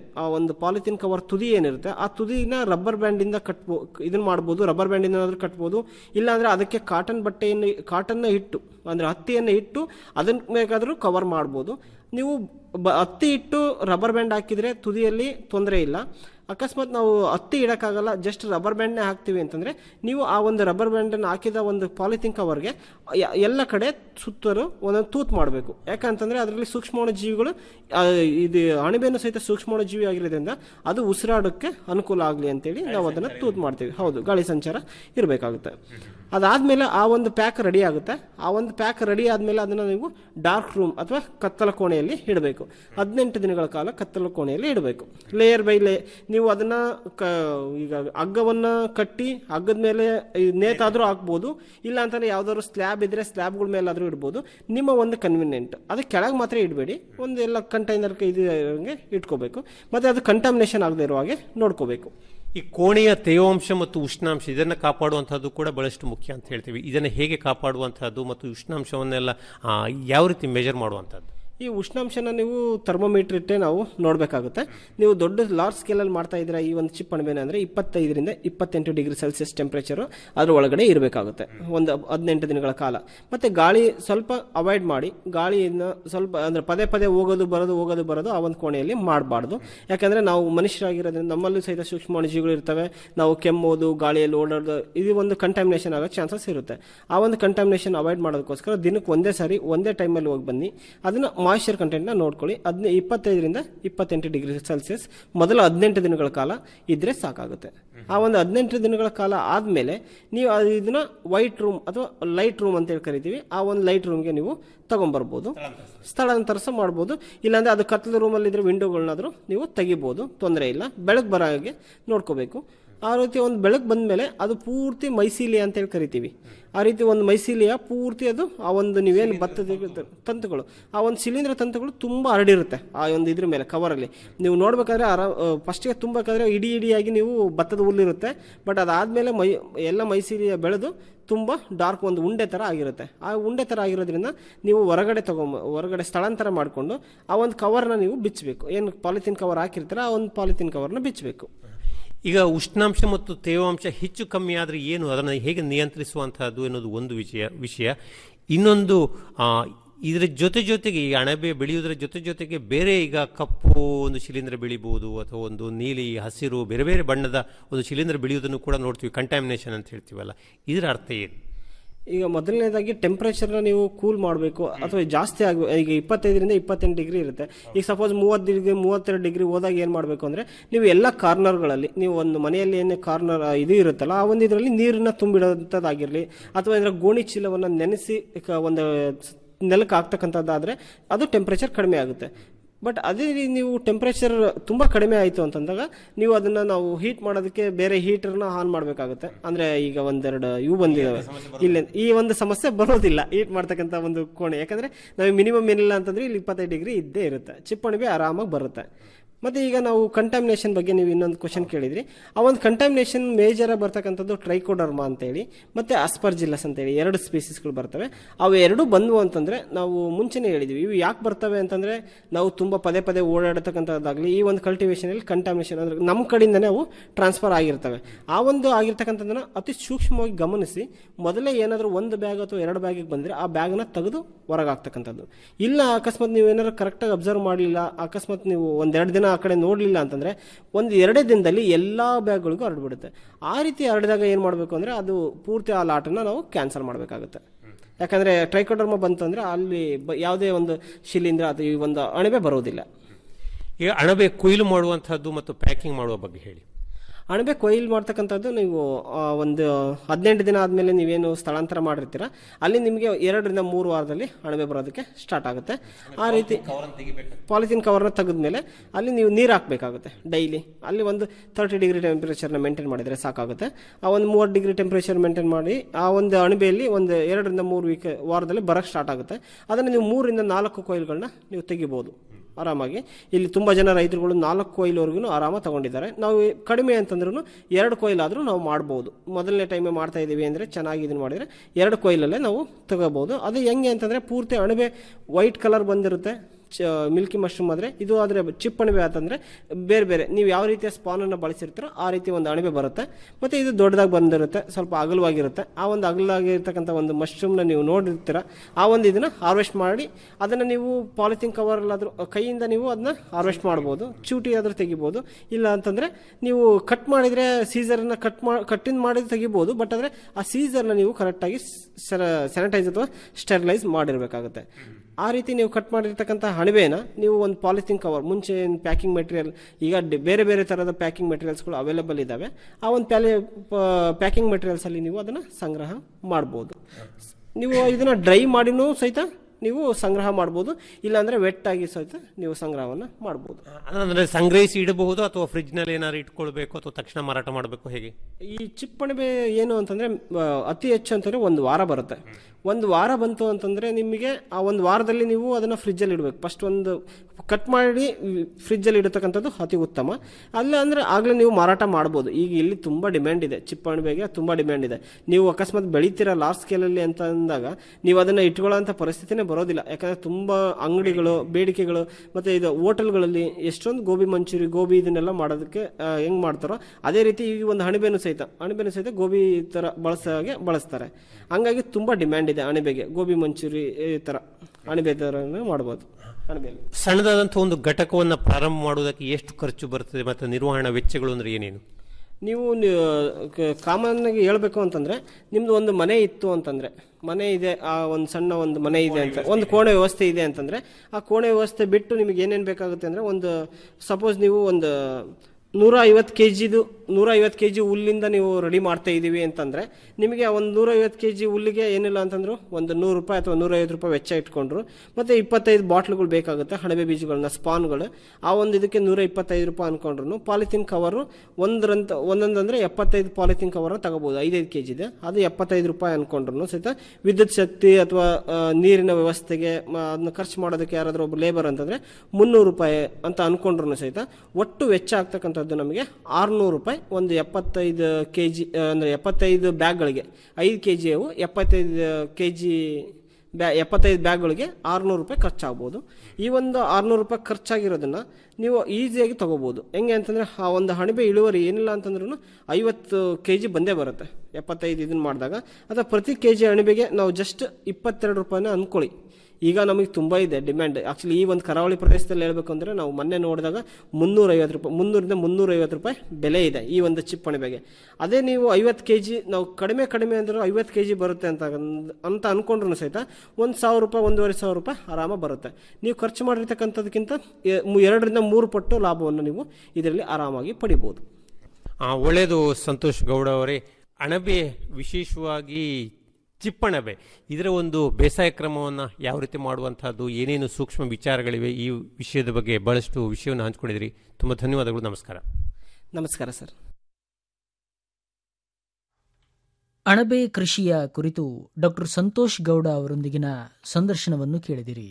ಆ ಒಂದು ಪಾಲಿಥಿನ್ ಕವರ್ ತುದಿ ಏನಿರುತ್ತೆ ಆ ತುದಿನ ರಬ್ಬರ್ ಬ್ಯಾಂಡಿಂದ ಕಟ್ಬೋ ಇದನ್ನ ಮಾಡ್ಬೋದು ರಬ್ಬರ್ ಬ್ಯಾಂಡಿಂದ ಏನಾದರೂ ಕಟ್ಬೋದು ಇಲ್ಲಾಂದ್ರೆ ಅದಕ್ಕೆ ಕಾಟನ್ ಬಟ್ಟೆಯನ್ನು ಕಾಟನ್ನ ಇಟ್ಟು ಅಂದ್ರೆ ಹತ್ತಿಯನ್ನು ಇಟ್ಟು ಅದನ್ನ ಬೇಕಾದರೂ ಕವರ್ ಮಾಡ್ಬೋದು ನೀವು ಬ ಹತ್ತಿ ಇಟ್ಟು ರಬ್ಬರ್ ಬ್ಯಾಂಡ್ ಹಾಕಿದ್ರೆ ತುದಿಯಲ್ಲಿ ತೊಂದರೆ ಇಲ್ಲ ಅಕಸ್ಮಾತ್ ನಾವು ಹತ್ತಿ ಇಡೋಕ್ಕಾಗಲ್ಲ ಜಸ್ಟ್ ರಬ್ಬರ್ ಬ್ಯಾಂಡ್ನೇ ಹಾಕ್ತೀವಿ ಅಂತಂದರೆ ನೀವು ಆ ಒಂದು ರಬ್ಬರ್ ಬ್ಯಾಂಡನ್ನು ಹಾಕಿದ ಒಂದು ಪಾಲಿಥಿನ್ ಕವರ್ಗೆ ಯ- ಎಲ್ಲ ಕಡೆ ಸುತ್ತಲೂ ಒಂದೊಂದು ತೂತ್ ಮಾಡಬೇಕು ಯಾಕಂತಂದರೆ ಅದರಲ್ಲಿ ಸೂಕ್ಷ್ಮಾಣು ಜೀವಿಗಳು ಆ, ಇದು ಅಣಬೆಯನ್ನು ಸಹಿತ ಸೂಕ್ಷ್ಮಾಣು ಜೀವಿ ಆಗಿರೋದ್ರಿಂದ ಅದು ಉಸಿರಾಡೋಕ್ಕೆ ಅನುಕೂಲ ಆಗಲಿ ಅಂತೇಳಿ ನಾವು ಅದನ್ನು ತೂತ್ ಮಾಡ್ತೀವಿ ಹೌದು ಗಾಳಿ ಸಂಚಾರ ಇರಬೇಕಾಗುತ್ತೆ ಅದಾದಮೇಲೆ ಆ ಒಂದು ಪ್ಯಾಕ್ ರೆಡಿ ಆಗುತ್ತೆ ಆ ಒಂದು ಪ್ಯಾಕ್ ರೆಡಿ ಆದಮೇಲೆ ಅದನ್ನು ನೀವು ಡಾರ್ಕ್ ರೂಮ್ ಅಥವಾ ಕತ್ತಲ ಕೋಣೆಯಲ್ಲಿ ಇಡಬೇಕು ಹದಿನೆಂಟು ದಿನಗಳ ಕಾಲ ಕತ್ತಲ ಕೋಣೆಯಲ್ಲಿ ಇಡಬೇಕು ಲೇಯರ್ ಬೈ ಲೇ ನೀವು ಅದನ್ನು ಕ ಈಗ ಹಗ್ಗವನ್ನು ಕಟ್ಟಿ ಹಗ್ಗದ ಮೇಲೆ ಈ ನೇತಾದರೂ ಹಾಕ್ಬೋದು ಇಲ್ಲ ಅಂತಂದ್ರೆ ಯಾವ್ದಾದ್ರು ಸ್ಲ್ಯಾಬ್ ಇದ್ರೆ ಸ್ಲ್ಯಾಬ್ಗಳ ಮೇಲಾದರೂ ಇಡ್ಬೋದು ನಿಮ್ಮ ಒಂದು ಕನ್ವಿನಿಯೆಂಟ್ ಅದು ಕೆಳಗೆ ಮಾತ್ರ ಇಡಬೇಡಿ ಒಂದು ಎಲ್ಲ ಕಂಟೈನರ್ ಇದು ಇರೋಂಗೆ ಇಟ್ಕೋಬೇಕು ಮತ್ತು ಅದು ಕಂಟಾಮಿನೇಷನ್ ಆಗದೆ ಇರೋ ಹಾಗೆ ನೋಡ್ಕೋಬೇಕು ಈ ಕೋಣೆಯ ತೇವಾಂಶ ಮತ್ತು ಉಷ್ಣಾಂಶ ಇದನ್ನು ಕಾಪಾಡುವಂತಹದ್ದು ಕೂಡ ಬಹಳಷ್ಟು ಮುಖ್ಯ ಅಂತ ಹೇಳ್ತೀವಿ ಇದನ್ನು ಹೇಗೆ ಕಾಪಾಡುವಂತಹದ್ದು ಮತ್ತು ಉಷ್ಣಾಂಶವನ್ನೆಲ್ಲ ಆ, ಯಾವ ರೀತಿ ಮೆಜರ್ ಮಾಡುವಂಥದ್ದು ಈ ಉಷ್ಣಾಂಶನ ನೀವು ಥರ್ಮೋಮೀಟರ್ ಇಟ್ಟೆ ನಾವು ನೋಡಬೇಕಾಗುತ್ತೆ ನೀವು ದೊಡ್ಡ ಲಾರ್ಜ್ ಸ್ಕೇಲಲ್ಲಿ ಮಾಡ್ತಾ ಇದ್ದೀರಾ ಈ ಒಂದು ಚಿಪ್ ಅಣಬೆನ ಅಂದರೆ ಇಪ್ಪತ್ತೈದರಿಂದ ಇಪ್ಪತ್ತೆಂಟು ಡಿಗ್ರಿ ಸೆಲ್ಸಿಯಸ್ ಟೆಂಪ್ರೇಚರು ಅದ್ರ ಒಳಗಡೆ ಇರಬೇಕಾಗುತ್ತೆ ಒಂದು ಹದಿನೆಂಟು ದಿನಗಳ ಕಾಲ ಮತ್ತು ಗಾಳಿ ಸ್ವಲ್ಪ ಅವಾಯ್ಡ್ ಮಾಡಿ ಗಾಳಿಯನ್ನು ಸ್ವಲ್ಪ ಅಂದರೆ ಪದೇ ಪದೇ ಹೋಗೋದು ಬರೋದು ಹೋಗೋದು ಬರೋದು ಆ ಒಂದು ಕೋಣೆಯಲ್ಲಿ ಮಾಡಬಾರ್ದು ಯಾಕಂದರೆ ನಾವು ಮನುಷ್ಯರಾಗಿರೋದ್ರಿಂದ ನಮ್ಮಲ್ಲೂ ಸಹಿತ ಸೂಕ್ಷ್ಮಾಣುಜೀವಿಗಳು ಇರ್ತವೆ ನಾವು ಕೆಮ್ಮೋದು ಗಾಳಿಯಲ್ಲಿ ಓಡಾಡೋದು ಇದು ಒಂದು ಕಂಟಾಮಿನೇಷನ್ ಆಗೋ ಚಾನ್ಸಸ್ ಇರುತ್ತೆ ಆ ಒಂದು ಕಂಟಾಮಿನೇಷನ್ ಅವಾಯ್ಡ್ ಮಾಡೋದಕ್ಕೋಸ್ಕರ ದಿನಕ್ಕೆ ಒಂದೇ ಸಾರಿ ಒಂದೇ ಟೈಮಲ್ಲಿ ಹೋಗಿ ಬನ್ನಿ ಅದನ್ನು ಮಾಯಿಶ್ಚರ್ ಕಂಟೆಂಟ್ನ ನೋಡ್ಕೊಳ್ಳಿ ಹದಿನ ಇಪ್ಪತ್ತೈದರಿಂದ ಇಪ್ಪತ್ತೆಂಟು ಡಿಗ್ರಿ ಸೆಲ್ಸಿಯಸ್ ಮೊದಲ ಹದಿನೆಂಟು ದಿನಗಳ ಕಾಲ ಇದ್ರೆ ಸಾಕಾಗುತ್ತೆ ಆ ಒಂದು ಹದಿನೆಂಟು ದಿನಗಳ ಕಾಲ ಆದಮೇಲೆ ನೀವು ಅದು ಇದನ್ನ ವೈಟ್ ರೂಮ್ ಅಥವಾ ಲೈಟ್ ರೂಮ್ ಅಂತ ಹೇಳಿ ಕರಿತೀವಿ ಆ ಒಂದು ಲೈಟ್ ರೂಮ್ಗೆ ನೀವು ತಗೊಂಬರ್ಬೋದು ಸ್ಥಳಾಂತರಿಸ ಮಾಡ್ಬೋದು ಇಲ್ಲಾಂದ್ರೆ ಅದು ಕತ್ತಲ ರೂಮಲ್ಲಿ ಇದ್ರೆ ವಿಂಡೋಗಳನ್ನಾದರೂ ನೀವು ತೆಗಿಬೋದು ತೊಂದರೆ ಇಲ್ಲ ಬೆಳಕು ಬರೋ ಹಾಗೆ ನೋಡ್ಕೋಬೇಕು ಆ ರೀತಿ ಒಂದು ಬೆಳಕು ಬಂದಮೇಲೆ ಅದು ಪೂರ್ತಿ ಮೈಸೀಲಿಯ ಅಂತೇಳಿ ಕರಿತೀವಿ ಆ ರೀತಿ ಒಂದು ಮೈಸೀಲಿಯ ಪೂರ್ತಿ ಅದು ಆ ಒಂದು ನೀವೇನು ಭತ್ತದ ತಂತುಗಳು ಆ ಒಂದು ಶಿಲೀಂಧ್ರ ತಂತುಗಳು ತುಂಬ ಹರಡಿರುತ್ತೆ ಆ ಒಂದು ಇದ್ರ ಮೇಲೆ ಕವರಲ್ಲಿ ನೀವು ನೋಡ್ಬೇಕಾದ್ರೆ ಆರಾಮ ಫಸ್ಟಿಗೆ ತುಂಬಬೇಕಾದ್ರೆ ಇಡೀ ಇಡಿಯಾಗಿ ನೀವು ಭತ್ತದ ಹುಲ್ಲಿರುತ್ತೆ ಬಟ್ ಅದಾದಮೇಲೆ ಮೈ ಎಲ್ಲ ಮೈಸೀಲಿಯ ಬೆಳೆದು ತುಂಬ ಡಾರ್ಕ್ ಒಂದು ಉಂಡೆ ಥರ ಆಗಿರುತ್ತೆ ಆ ಉಂಡೆ ಥರ ಆಗಿರೋದ್ರಿಂದ ನೀವು ಹೊರಗಡೆ ತಗೊಂಬ ಹೊರಗಡೆ ಸ್ಥಳಾಂತರ ಮಾಡಿಕೊಂಡು ಆ ಒಂದು ಕವರ್ನ ನೀವು ಬಿಚ್ಚಬೇಕು ಏನು ಪಾಲಿಥಿನ್ ಕವರ್ ಹಾಕಿರ್ತೀರ ಆ ಒಂದು ಪಾಲಿಥಿನ್ ಕವರ್ನ ಬಿಚ್ಚಬೇಕು ಈಗ ಉಷ್ಣಾಂಶ ಮತ್ತು ತೇವಾಂಶ ಹೆಚ್ಚು ಕಮ್ಮಿ ಆದರೆ ಏನು ಅದನ್ನು ಹೇಗೆ ನಿಯಂತ್ರಿಸುವಂತಹದ್ದು ಎನ್ನುವುದು ಒಂದು ವಿಷಯ ವಿಷಯ ಇನ್ನೊಂದು ಆ, ಇದರ ಜೊತೆ ಜೊತೆಗೆ ಈ ಅಣಬೆ ಬೆಳೆಯುವುದರ ಜೊತೆ ಜೊತೆಗೆ ಬೇರೆ ಈಗ ಕಪ್ಪು ಒಂದು ಶಿಲೀಂಧ್ರ ಬೆಳಿಬಹುದು ಅಥವಾ ಒಂದು ನೀಲಿ ಹಸಿರು ಬೇರೆ ಬೇರೆ ಬಣ್ಣದ ಒಂದು ಶಿಲೀಂಧ್ರ ಬೆಳೆಯುವುದನ್ನು ಕೂಡ ನೋಡ್ತೀವಿ ಕಂಟಾಮಿನೇಷನ್ ಅಂತ ಹೇಳ್ತೀವಲ್ಲ ಇದರ ಅರ್ಥ ಏನು ಈಗ ಮೊದಲನೇದಾಗಿ ಟೆಂಪ್ರೇಚರ್ನ ನೀವು ಕೂಲ್ ಮಾಡಬೇಕು ಅಥವಾ ಜಾಸ್ತಿ ಆಗ ಈಗ ಇಪ್ಪತ್ತೈದರಿಂದ ಇಪ್ಪತ್ತೆಂಟು ಡಿಗ್ರಿ ಇರುತ್ತೆ ಈಗ ಸಪೋಸ್ ಮೂವತ್ತು ಡಿಗ್ರಿ ಮೂವತ್ತೆರಡು ಡಿಗ್ರಿ ಹೋದಾಗ ಏನು ಮಾಡಬೇಕು ಅಂದರೆ ನೀವು ಎಲ್ಲ ಕಾರ್ನರ್ಗಳಲ್ಲಿ ನೀವು ಒಂದು ಮನೆಯಲ್ಲಿ ಏನೇ ಕಾರ್ನರ್ ಇದು ಇರುತ್ತಲ್ಲ ಆ ಒಂದು ಇದರಲ್ಲಿ ನೀರನ್ನ ತುಂಬಿಡೋಂಥದ್ದಾಗಿರಲಿ ಅಥವಾ ಇದರ ಗೋಣಿ ಚೀಲವನ್ನು ನೆನೆಸಿ ಕ- ಒಂದು ಸ್- ನೆಲಕ್ಕೆ ಹಾಕ್ತಕ್ಕಂಥದ್ದಾದರೆ ಅದು ಟೆಂಪ್ರೇಚರ್ ಕಡಿಮೆ ಆಗುತ್ತೆ ಬಟ್ ಅದೇ ರೀತಿ ನೀವು ಟೆಂಪ್ರೇಚರ್ ತುಂಬ ಕಡಿಮೆ ಆಯಿತು ಅಂತಂದಾಗ ನೀವು ಅದನ್ನು ನಾವು ಹೀಟ್ ಮಾಡೋದಕ್ಕೆ ಬೇರೆ ಹೀಟರ್ನ ಆನ್ ಮಾಡಬೇಕಾಗುತ್ತೆ ಅಂದರೆ ಈಗ ಒಂದೆರಡು ಇವು ಬಂದಿದ್ದಾವೆ ಇಲ್ಲಿ ಈ ಒಂದು ಸಮಸ್ಯೆ ಬರೋದಿಲ್ಲ ಹೀಟ್ ಮಾಡ್ತಕ್ಕಂಥ ಒಂದು ಕೋಣೆ ಯಾಕಂದರೆ ನಮಗೆ ಮಿನಿಮಮ್ ಏನಿಲ್ಲ ಅಂತಂದರೆ ಇಲ್ಲಿ ಇಪ್ಪತ್ತೈದು ಡಿಗ್ರಿ ಇದ್ದೇ ಇರುತ್ತೆ ಚಿಪ್ಪಣಿಬೆ ಆರಾಮಾಗಿ ಬರುತ್ತೆ ಮತ್ತು ಈಗ ನಾವು ಕಂಟಾಮಿನೇಷನ್ ಬಗ್ಗೆ ನೀವು ಇನ್ನೊಂದು ಕ್ವಶನ್ ಕೇಳಿದ್ರಿ ಆ ಒಂದು ಕಂಟಾಮಿನೇಷನ್ ಮೇಜರ್ ಬರ್ತಕ್ಕಂಥದ್ದು ಟ್ರೈಕೋಡರ್ಮಾ ಅಂತೇಳಿ ಮತ್ತು ಆಸ್ಪರ್ಜಿಲ್ಲಸ್ ಅಂತೇಳಿ ಎರಡು ಸ್ಪೀಸೀಸ್ಗಳು ಬರ್ತವೆ ಅವು ಎರಡು ಬಂದವು ಅಂತಂದರೆ ನಾವು ಮುಂಚೆನೇ ಹೇಳಿದ್ವಿ ಇವು ಯಾಕೆ ಬರ್ತವೆ ಅಂತಂದರೆ ನಾವು ತುಂಬ ಪದೇ ಪದೇ ಓಡಾಡತಕ್ಕಂಥದ್ದಾಗಲಿ ಈ ಒಂದು ಕಲ್ಟಿವೇಷನಲ್ಲಿ ಕಂಟಾಮಿನೇಷನ್ ಅಂದರೆ ನಮ್ಮ ಕಡೆಯಿಂದನೇ ಅವು ಟ್ರಾನ್ಸ್ಫರ್ ಆಗಿರ್ತವೆ ಆ ಒಂದು ಆಗಿರ್ತಕ್ಕಂಥದ್ದನ್ನು ಅತಿ ಸೂಕ್ಷ್ಮವಾಗಿ ಗಮನಿಸಿ ಮೊದಲೇ ಏನಾದರೂ ಒಂದು ಬ್ಯಾಗ್ ಅಥವಾ ಎರಡು ಬ್ಯಾಗಿಗೆ ಬಂದರೆ ಆ ಬ್ಯಾಗ್ನ ತೆಗೆದು ಹೊರಗೆ ಹಾಕ್ತಕ್ಕಂಥದ್ದು ಇಲ್ಲ ಅಕಸ್ಮಾತ್ ನೀವು ಏನಾದ್ರು ಕರೆಕ್ಟಾಗಿ ಅಬ್ಸರ್ವ್ ಮಾಡಲಿಲ್ಲ ಅಕಸ್ಮಾತ್ ನೀವು ಒಂದೆರಡು ದಿನ ಆ ಕಡೆ ನೋಡಲಿಲ್ಲ ಅಂತಂದರೆ ಒಂದು ಎರಡೇ ದಿನದಲ್ಲಿ ಎಲ್ಲ ಬ್ಯಾಗ್ಗಳಿಗೂ ಹರಡ್ಬಿಡುತ್ತೆ ಆ ರೀತಿ ಹರಡಿದಾಗ ಏನು ಮಾಡಬೇಕು ಅಂದರೆ ಅದು ಪೂರ್ತಿ ಆ ಲಾಟನ್ನ ನಾವು ಕ್ಯಾನ್ಸಲ್ ಮಾಡಬೇಕಾಗುತ್ತೆ ಯಾಕಂದರೆ ಟ್ರೈಕೋಡರ್ಮ ಬಂತಂದರೆ ಅಲ್ಲಿ ಬ- ಯಾವುದೇ ಒಂದು ಶಿಲೀಂಧ್ರ ಅಥವಾ ಈ ಒಂದು ಅಣಬೆ ಬರೋದಿಲ್ಲ ಈಗ ಅಣಬೆ ಕೊಯ್ಲು ಮಾಡುವಂತಹದ್ದು ಮತ್ತು ಪ್ಯಾಕಿಂಗ್ ಮಾಡುವ ಬಗ್ಗೆ ಹೇಳಿ ಅಣಬೆ ಕೊಯ್ಲು ಮಾಡ್ತಕ್ಕಂಥದ್ದು ನೀವು ಆ, ಒಂದು ಹದಿನೆಂಟು ದಿನ ಆದಮೇಲೆ ನೀವೇನು ಸ್ಥಳಾಂತರ ಮಾಡಿರ್ತೀರ ಅಲ್ಲಿ ನಿಮಗೆ ಎರಡರಿಂದ ಮೂರು ವಾರದಲ್ಲಿ ಅಣಬೆ ಬರೋದಕ್ಕೆ ಸ್ಟಾರ್ಟ್ ಆಗುತ್ತೆ ಆ ರೀತಿ ಪಾಲಿಥಿನ್ ಕವರ್ನ ತೆಗೆದ್ಮೇಲೆ ಅಲ್ಲಿ ನೀವು ನೀರು ಹಾಕಬೇಕಾಗುತ್ತೆ ಡೈಲಿ ಅಲ್ಲಿ ಒಂದು ತರ್ಟಿ ಡಿಗ್ರಿ ಟೆಂಪ್ರೇಚರ್ನ ಮೇಂಟೈನ್ ಮಾಡಿದರೆ ಸಾಕಾಗುತ್ತೆ ಆ ಒಂದು ಮೂವತ್ತು ಡಿಗ್ರಿ ಟೆಂಪ್ರೇಚರ್ ಮೇಂಟೈನ್ ಮಾಡಿ ಆ ಒಂದು ಅಣಬೆಯಲ್ಲಿ ಒಂದು ಎರಡರಿಂದ ಮೂರು ವೀಕ್ ವಾರದಲ್ಲಿ ಬರೋಕ್ಕೆ ಸ್ಟಾರ್ಟ್ ಆಗುತ್ತೆ ಅದನ್ನು ನೀವು ಮೂರರಿಂದ ನಾಲ್ಕು ಕೊಯ್ಲುಗಳನ್ನ ನೀವು ತೆಗಿಬೋದು ಆರಾಮಾಗಿ ಇಲ್ಲಿ ತುಂಬ ಜನ ರೈತರುಗಳು ನಾಲ್ಕು ಕೊಯ್ಲವರೆಗೂ ಆರಾಮ ತಗೊಂಡಿದ್ದಾರೆ ನಾವು ಕಡಿಮೆ ಅಂತಂದ್ರೂ ಎರಡು ಕೊಯ್ಲಾದರೂ ನಾವು ಮಾಡ್ಬೋದು ಮೊದಲನೇ ಟೈಮೇ ಮಾಡ್ತಾ ಇದ್ದೀವಿ ಅಂದರೆ ಚೆನ್ನಾಗಿ ಇದನ್ನು ಮಾಡಿದರೆ ಎರಡು ಕೊಯ್ಲಲ್ಲೇ ನಾವು ತಗೋಬೋದು ಅದು ಹೆಂಗೆ ಅಂತಂದರೆ ಪೂರ್ತಿ ಅಣಬೆ ವೈಟ್ ಕಲರ್ ಬಂದಿರುತ್ತೆ ಮಿಲ್ಕಿ ಮಶ್ರೂಮ್ ಆದರೆ ಇದು ಆದರೆ ಚಿಪ್ ಅಣಬೆ ಅಂತಂದರೆ ಬೇರೆ ಬೇರೆ ನೀವು ಯಾವ ರೀತಿಯ ಸ್ಪಾನನ್ನು ಬಳಸಿರ್ತೀರೋ ಆ ರೀತಿ ಒಂದು ಅಣಬೆ ಬರುತ್ತೆ ಮತ್ತು ಇದು ದೊಡ್ಡದಾಗಿ ಬಂದಿರುತ್ತೆ ಸ್ವಲ್ಪ ಅಗಲವಾಗಿರುತ್ತೆ ಆ ಒಂದು ಅಗಲವಾಗಿರ್ತಕ್ಕಂಥ ಒಂದು ಮಶ್ರೂಮ್ನ ನೀವು ನೋಡಿರ್ತೀರ ಆ ಒಂದು ಇದನ್ನು ಹಾರ್ವೆಸ್ಟ್ ಮಾಡಿ ಅದನ್ನು ನೀವು ಪಾಲಿಥಿನ್ ಕವರಲ್ಲಾದರೂ ಕೈಯಿಂದ ನೀವು ಅದನ್ನ ಹಾರ್ವೆಸ್ಟ್ ಮಾಡ್ಬೋದು ಚೂಟಿ ಆದರೂ ತೆಗಿಬೋದು ಇಲ್ಲ ಅಂತಂದರೆ ನೀವು ಕಟ್ ಮಾಡಿದರೆ ಸೀಸರ್ನ ಕಟ್ ಮಾ ಕಟ್ಟಿಂದ ಮಾಡಿದ್ರೆ ತೆಗಿಬೋದು ಬಟ್ ಆದರೆ ಆ ಸೀಸರ್ನ ನೀವು ಕರೆಕ್ಟಾಗಿ ಸ್ಯಾನಿಟೈಸ್ ಅಥವಾ ಸ್ಟೆರಿಲೈಸ್ ಮಾಡಿರಬೇಕಾಗುತ್ತೆ ಆ ರೀತಿ ನೀವು ಕಟ್ ಮಾಡಿರ್ತಕ್ಕಂಥ ಅಣಬೆನ ನೀವು ಒಂದು ಪಾಲಿಥಿನ್ ಕವರ್ ಮುಂಚೆ ಪ್ಯಾಕಿಂಗ್ ಮೆಟೀರಿಯಲ್ ಈಗ ಡಿ- ಬೇರೆ ಬೇರೆ ಥರದ ಪ್ಯಾಕಿಂಗ್ ಮೆಟೀರಿಯಲ್ಸ್ಗಳು ಅವೈಲೇಬಲ್ ಇದ್ದಾವೆ ಆ ಒಂದು ಪ್ಯಾಲೆ ಪ್ಯಾಕಿಂಗ್ ಮೆಟೀರಿಯಲ್ಸಲ್ಲಿ ನೀವು ಅದನ್ನು ಸಂಗ್ರಹ ಮಾಡ್ಬೋದು ನೀವು ಇದನ್ನು ಡ್ರೈ ಮಾಡಿನೂ ಸಹಿತ ನೀವು ಸಂಗ್ರಹ ಮಾಡ್ಬೋದು ಇಲ್ಲಾಂದರೆ ವೆಟ್ ಆಗಿ ಸಹಿತ ನೀವು ಸಂಗ್ರಹವನ್ನು ಮಾಡ್ಬೋದು ಅಂದ್ರೆ ಸಂಗ್ರಹಿಸಿ ಇಡಬಹುದು ಅಥವಾ ಫ್ರಿಜ್ ನಲ್ಲಿ ಏನಾದ್ರು ಇಟ್ಕೊಳ್ಬೇಕು ಅಥವಾ ತಕ್ಷಣ ಮಾರಾಟ ಮಾಡಬೇಕು ಹೇಗೆ ಈ ಚಿಪ್ಪಣಿಬೆ ಏನು ಅಂತಂದ್ರೆ ಆ, ಅತಿ ಹೆಚ್ಚು ಅಂತಂದ್ರೆ ಒಂದು ವಾರ ಬರುತ್ತೆ ಒಂದು ವಾರ ಬಂತು ಅಂತಂದ್ರೆ ನಿಮಗೆ ಆ ಒಂದು ವಾರದಲ್ಲಿ ನೀವು ಅದನ್ನ ಫ್ರಿಜ್ಜಲ್ಲಿ ಇಡಬೇಕು ಫಸ್ಟ್ ಒಂದು ಕಟ್ ಮಾಡಿ ಫ್ರಿಜ್ಜಲ್ಲಿ ಇಡತಕ್ಕಂಥದ್ದು ಅತಿ ಉತ್ತಮ ಅಲ್ಲ ಅಂದ್ರೆ ಆಗಲೇ ನೀವು ಮಾರಾಟ ಮಾಡ್ಬೋದು ಈಗ ಇಲ್ಲಿ ತುಂಬಾ ಡಿಮ್ಯಾಂಡ್ ಇದೆ ಚಿಪ್ಪಣಿಬೆಗೆ ತುಂಬಾ ಡಿಮ್ಯಾಂಡ್ ಇದೆ ನೀವು ಅಕಸ್ಮಾತ್ ಬೆಳಿತೀರ ಲಾರ್ಜ್ ಸ್ಕೇಲಲ್ಲಿ ಅಂತ ಅಂದಾಗ ನೀವು ಅದನ್ನ ಇಟ್ಕೊಳ್ಳೋಂಥ ಪರಿಸ್ಥಿತಿನೇ ಬರೋದಿಲ್ಲ ಯಾಕಂದ್ರೆ ತುಂಬಾ ಅಂಗಡಿಗಳು ಬೇಡಿಕೆಗಳು ಮತ್ತೆ ಇದು ಹೋಟೆಲ್ಗಳಲ್ಲಿ ಎಷ್ಟೊಂದು ಗೋಬಿ ಮಂಚೂರಿ ಗೋಬಿ ಇದನ್ನೆಲ್ಲ ಮಾಡೋದಕ್ಕೆ ಆ, ಹೆಂಗ್ ಮಾಡ್ತಾರೋ ಅದೇ ರೀತಿ ಈ ಒಂದು ಅಣಬೆನು ಸಹಿತ ಅಣಬೆನು ಸಹಿತ ಗೋಬಿ ತರ ಬಳಸೋ ಹಾಗೆ ಬಳಸ್ತಾರೆ ಹಂಗಾಗಿ ತುಂಬಾ ಡಿಮ್ಯಾಂಡ್ ಇದೆ ಅಣಬೆಗೆ ಗೋಬಿ ಮಂಚೂರಿ ಈ ತರ ಅಣಬೆ ತರ ಮಾಡ್ಬೋದು ಅಣಬೆಯಲ್ಲಿ ಸಣ್ಣದಾದಂತಹ ಒಂದು ಘಟಕವನ್ನ ಪ್ರಾರಂಭ ಮಾಡುವುದಕ್ಕೆ ಎಷ್ಟು ಖರ್ಚು ಬರ್ತದೆ ಮತ್ತು ನಿರ್ವಹಣಾ ವೆಚ್ಚಗಳು ಅಂದ್ರೆ ಏನೇನು ನೀವು ಕಾಮನ್ ಆಗಿ ಹೇಳ್ಬೇಕು ಅಂತಂದ್ರೆ ನಿಮ್ದು ಒಂದು ಮನೆ ಇತ್ತು ಅಂತಂದ್ರೆ ಮನೆ ಇದೆ ಆ ಒಂದು ಸಣ್ಣ ಒಂದು ಮನೆ ಇದೆ ಅಂತ ಒಂದು ಕೋಣೆ ವ್ಯವಸ್ಥೆ ಇದೆ ಅಂತಂದ್ರೆ ಆ ಕೋಣೆ ವ್ಯವಸ್ಥೆ ಬಿಟ್ಟು ನಿಮಗೆ ಏನೇನು ಬೇಕಾಗುತ್ತೆ ಅಂದ್ರೆ ಒಂದು ಸಪೋಸ್ ನೀವು ಒಂದು ನೂರ ಐವತ್ತು ಕೆ ಜಿದು ನೂರ ಐವತ್ತು ಕೆ ಜಿ ಹುಲ್ಲಿಂದ ನೀವು ರೆಡಿ ಮಾಡ್ತಾ ಇದ್ದೀವಿ ಅಂತಂದ್ರೆ ನಿಮಗೆ ಒಂದು ನೂರ ಐವತ್ತು ಕೆ ಜಿ ಹುಲ್ಲಿಗೆ ಏನಿಲ್ಲ ಅಂತಂದ್ರು ಒಂದು ನೂರು ರೂಪಾಯಿ ಅಥವಾ ನೂರೈವತ್ತು ರೂಪಾಯಿ ವೆಚ್ಚ ಇಟ್ಕೊಂಡ್ರು ಮತ್ತೆ ಇಪ್ಪತ್ತೈದು ಬಾಟ್ಲ್ಗಳು ಬೇಕಾಗುತ್ತೆ ಹಣಬೆ ಬೀಜಗಳನ್ನ ಸ್ಪಾನ್ಗಳು ಆ ಒಂದು ಇದಕ್ಕೆ ನೂರ ಇಪ್ಪತ್ತೈದು ರೂಪಾಯಿ ಅನ್ಕೊಂಡ್ರು ಪಾಲಿಥಿನ್ ಕವರು ಒಂದರಂತ ಒಂದೊಂದಂದ್ರೆ ಎಪ್ಪತ್ತೈದು ಪಾಲಿಥಿನ್ ಕವರ್ ತಗೋಬಹುದು ಐದೈದು ಕೆ ಜಿ ಇದೆ ಅದು ಎಪ್ಪತ್ತೈದು ರೂಪಾಯಿ ಅನ್ಕೊಂಡ್ರು ಸಹಿತ ವಿದ್ಯುತ್ ಶಕ್ತಿ ಅಥವಾ ಆ, ನೀರಿನ ವ್ಯವಸ್ಥೆಗೆ ಮ- ಅದನ್ನ ಖರ್ಚು ಮಾಡೋದಕ್ಕೆ ಯಾರಾದ್ರೂ ಒಬ್ಬ ಲೇಬರ್ ಅಂತಂದ್ರೆ ಮುನ್ನೂರು ರೂಪಾಯಿ ಅಂತ ಅನ್ಕೊಂಡ್ರು ಸಹಿತ ಒಟ್ಟು ವೆಚ್ಚ ಆಗ್ತಕ್ಕಂಥದ್ದು ನಮಗೆ ಆರ್ನೂರು ರೂಪಾಯಿ ಒಂದು ಎಪ್ಪತ್ತೈದು ಕೆ ಜಿ ಅಂದರೆ ಎಪ್ಪತ್ತೈದು ಬ್ಯಾಗ್ಗಳಿಗೆ ಐದು ಕೆ ಜಿ ಅವು ಎಪ್ಪತ್ತೈದು ಕೆ ಜಿ ಬ್ಯಾ ಎಪ್ಪತ್ತೈದು ಬ್ಯಾಗ್ಗಳಿಗೆ ಆರುನೂರು ರೂಪಾಯಿ ಖರ್ಚಾಗ್ಬೋದು ಈ ಒಂದು ಆರುನೂರು ರೂಪಾಯಿ ಖರ್ಚಾಗಿರೋದನ್ನ ನೀವು ಈಸಿಯಾಗಿ ತಗೋಬೋದು ಹೆಂಗೆ ಅಂತಂದರೆ ಆ ಒಂದು ಅಣಬೆ ಇಳುವರಿ ಏನಿಲ್ಲ ಅಂತಂದ್ರೂ ಐವತ್ತು ಕೆ ಜಿ ಬಂದೇ ಬರುತ್ತೆ ಎಪ್ಪತ್ತೈದು ಇದನ್ನು ಮಾಡಿದಾಗ ಅಥವಾ ಪ್ರತಿ ಕೆ ಜಿ ಅಣಬೆಗೆ ನಾವು ಜಸ್ಟ್ ಇಪ್ಪತ್ತೆರಡು ರೂಪಾಯಿನ ಅಂದ್ಕೊಳ್ಳಿ ಈಗ ನಮಗೆ ತುಂಬ ಇದೆ ಡಿಮ್ಯಾಂಡ್ ಆಕ್ಚುಲಿ ಈ ಒಂದು ಕರಾವಳಿ ಪ್ರದೇಶದಲ್ಲಿ ಹೇಳ್ಬೇಕು ಅಂದರೆ ನಾವು ಮೊನ್ನೆ ನೋಡಿದಾಗ ಮುನ್ನೂರೈವತ್ತು ರೂಪಾಯಿ ಮುನ್ನೂರಿಂದ ಮುನ್ನೂರೈವತ್ತು ರೂಪಾಯಿ ಬೆಲೆ ಇದೆ ಈ ಒಂದು ಚಿಪ್ ಅಣಬೆಗೆ ಅದೇ ನೀವು ಐವತ್ತು ಕೆ ಜಿ ನಾವು ಕಡಿಮೆ ಕಡಿಮೆ ಅಂದರೂ ಐವತ್ತು ಕೆ ಜಿ ಬರುತ್ತೆ ಅಂತ ಅಂದ್- ಅಂತ ಅನ್ಕೊಂಡ್ರು ಸಹಿತ ಒಂದು ಸಾವಿರ ರೂಪಾಯಿ ಒಂದೂವರೆ ಸಾವಿರ ರೂಪಾಯಿ ಆರಾಮ ಬರುತ್ತೆ ನೀವು ಖರ್ಚು ಮಾಡಿರ್ತಕ್ಕಂಥದಕ್ಕಿಂತ ಎ- ಮು- ಎರಡರಿಂದ ಮೂರು ಪಟ್ಟು ಲಾಭವನ್ನು ನೀವು ಇದರಲ್ಲಿ ಆರಾಮಾಗಿ ಪಡಿಬೋದು ಆ, ಒಳ್ಳೆಯದು ಸಂತೋಷ್ ಗೌಡ ಅವರೇ ಅಣಬೆ ವಿಶೇಷವಾಗಿ ಚಿಪ್ಪಣಬೆ ಇದರ ಒಂದು ಬೇಸಾಯ ಕ್ರಮವನ್ನು ಯಾವ ರೀತಿ ಮಾಡುವಂತಹದ್ದು ಏನೇನು ಸೂಕ್ಷ್ಮ ವಿಚಾರಗಳಿವೆ ಈ ವಿಷಯದ ಬಗ್ಗೆ ಬಹಳಷ್ಟು ವಿಷಯವನ್ನು ಹಂಚಿಕೊಂಡಿದ್ರಿ ತುಂಬ ಧನ್ಯವಾದಗಳು ನಮಸ್ಕಾರ ನಮಸ್ಕಾರ ಸರ್ ಅಣಬೆ ಕೃಷಿಯ ಕುರಿತು ಡಾಕ್ಟರ್ ಸಂತೋಷ್ ಗೌಡ ಅವರೊಂದಿಗಿನ ಸಂದರ್ಶನವನ್ನು ಕೇಳಿದಿರಿ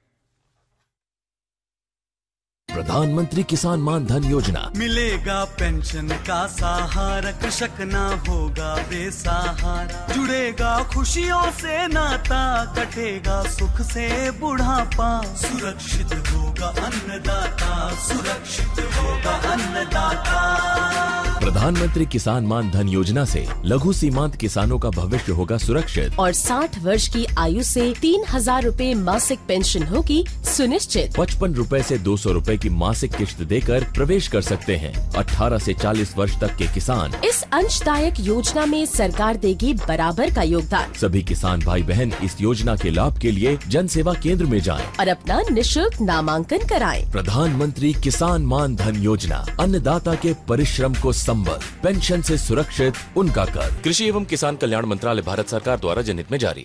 प्रधानमंत्री किसान मान धन योजना मिलेगा पेंशन का सहारा कृषक ना होगा बेसहारा जुड़ेगा खुशियों से नाता कटेगा सुख से बुढ़ापा सुरक्षित होगा अन्नदाता सुरक्षित होगा अन्नदाता प्रधानमंत्री किसान मान धन योजना से लघु सीमांत किसानों का भविष्य होगा सुरक्षित और 60 वर्ष की आयु से तीन हजार रूपए मासिक पेंशन होगी सुनिश्चित पचपन रूपए से दो सौ रूपए की मासिक किश्त देकर प्रवेश कर सकते हैं 18 से 40 वर्ष तक के किसान इस अंशदायक योजना में सरकार देगी बराबर का योगदान सभी किसान भाई बहन इस योजना के लाभ के लिए जन सेवा केंद्र में जाएं। और अपना निशुल्क नामांकन कराएं। प्रधानमंत्री किसान मान धन योजना अन्नदाता के परिश्रम को संबल पेंशन से सुरक्षित उनका कर कृषि एवं किसान कल्याण मंत्रालय भारत सरकार द्वारा जनहित में जारी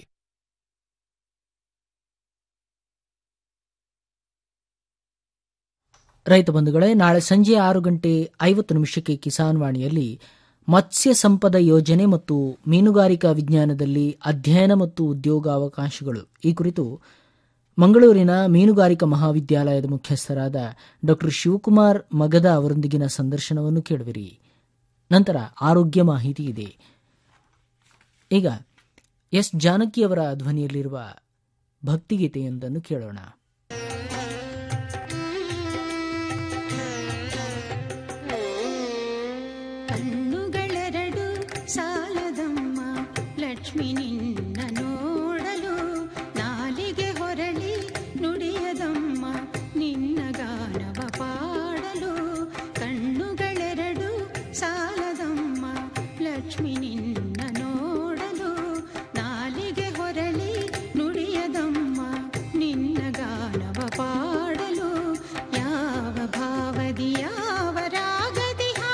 ರೈತ ಬಂಧುಗಳೇ ನಾಳೆ ಸಂಜೆ ಆರು ಗಂಟೆ ಐವತ್ತು ನಿಮಿಷಕ್ಕೆ ಕಿಸಾನ್ ವಾಣಿಯಲ್ಲಿ ಮತ್ಸ್ಯ ಸಂಪದ ಯೋಜನೆ ಮತ್ತು ಮೀನುಗಾರಿಕಾ ವಿಜ್ಞಾನದಲ್ಲಿ ಅಧ್ಯಯನ ಮತ್ತು ಉದ್ಯೋಗಾವಕಾಶಗಳು ಈ ಕುರಿತು ಮಂಗಳೂರಿನ ಮೀನುಗಾರಿಕಾ ಮಹಾವಿದ್ಯಾಲಯದ ಮುಖ್ಯಸ್ಥರಾದ ಡಾ ಶಿವಕುಮಾರ್ ಮಗದ ಅವರೊಂದಿಗಿನ ಸಂದರ್ಶನವನ್ನು ಕೇಳುವಿರಿ ನಂತರ ಆರೋಗ್ಯ ಮಾಹಿತಿ ಇದೆ ಈಗ ಎಸ್ ಜಾನಕಿಯವರ ಧ್ವನಿಯಲ್ಲಿರುವ ಭಕ್ತಿಗೀತೆಯೊಂದನ್ನು ಕೇಳೋಣ पा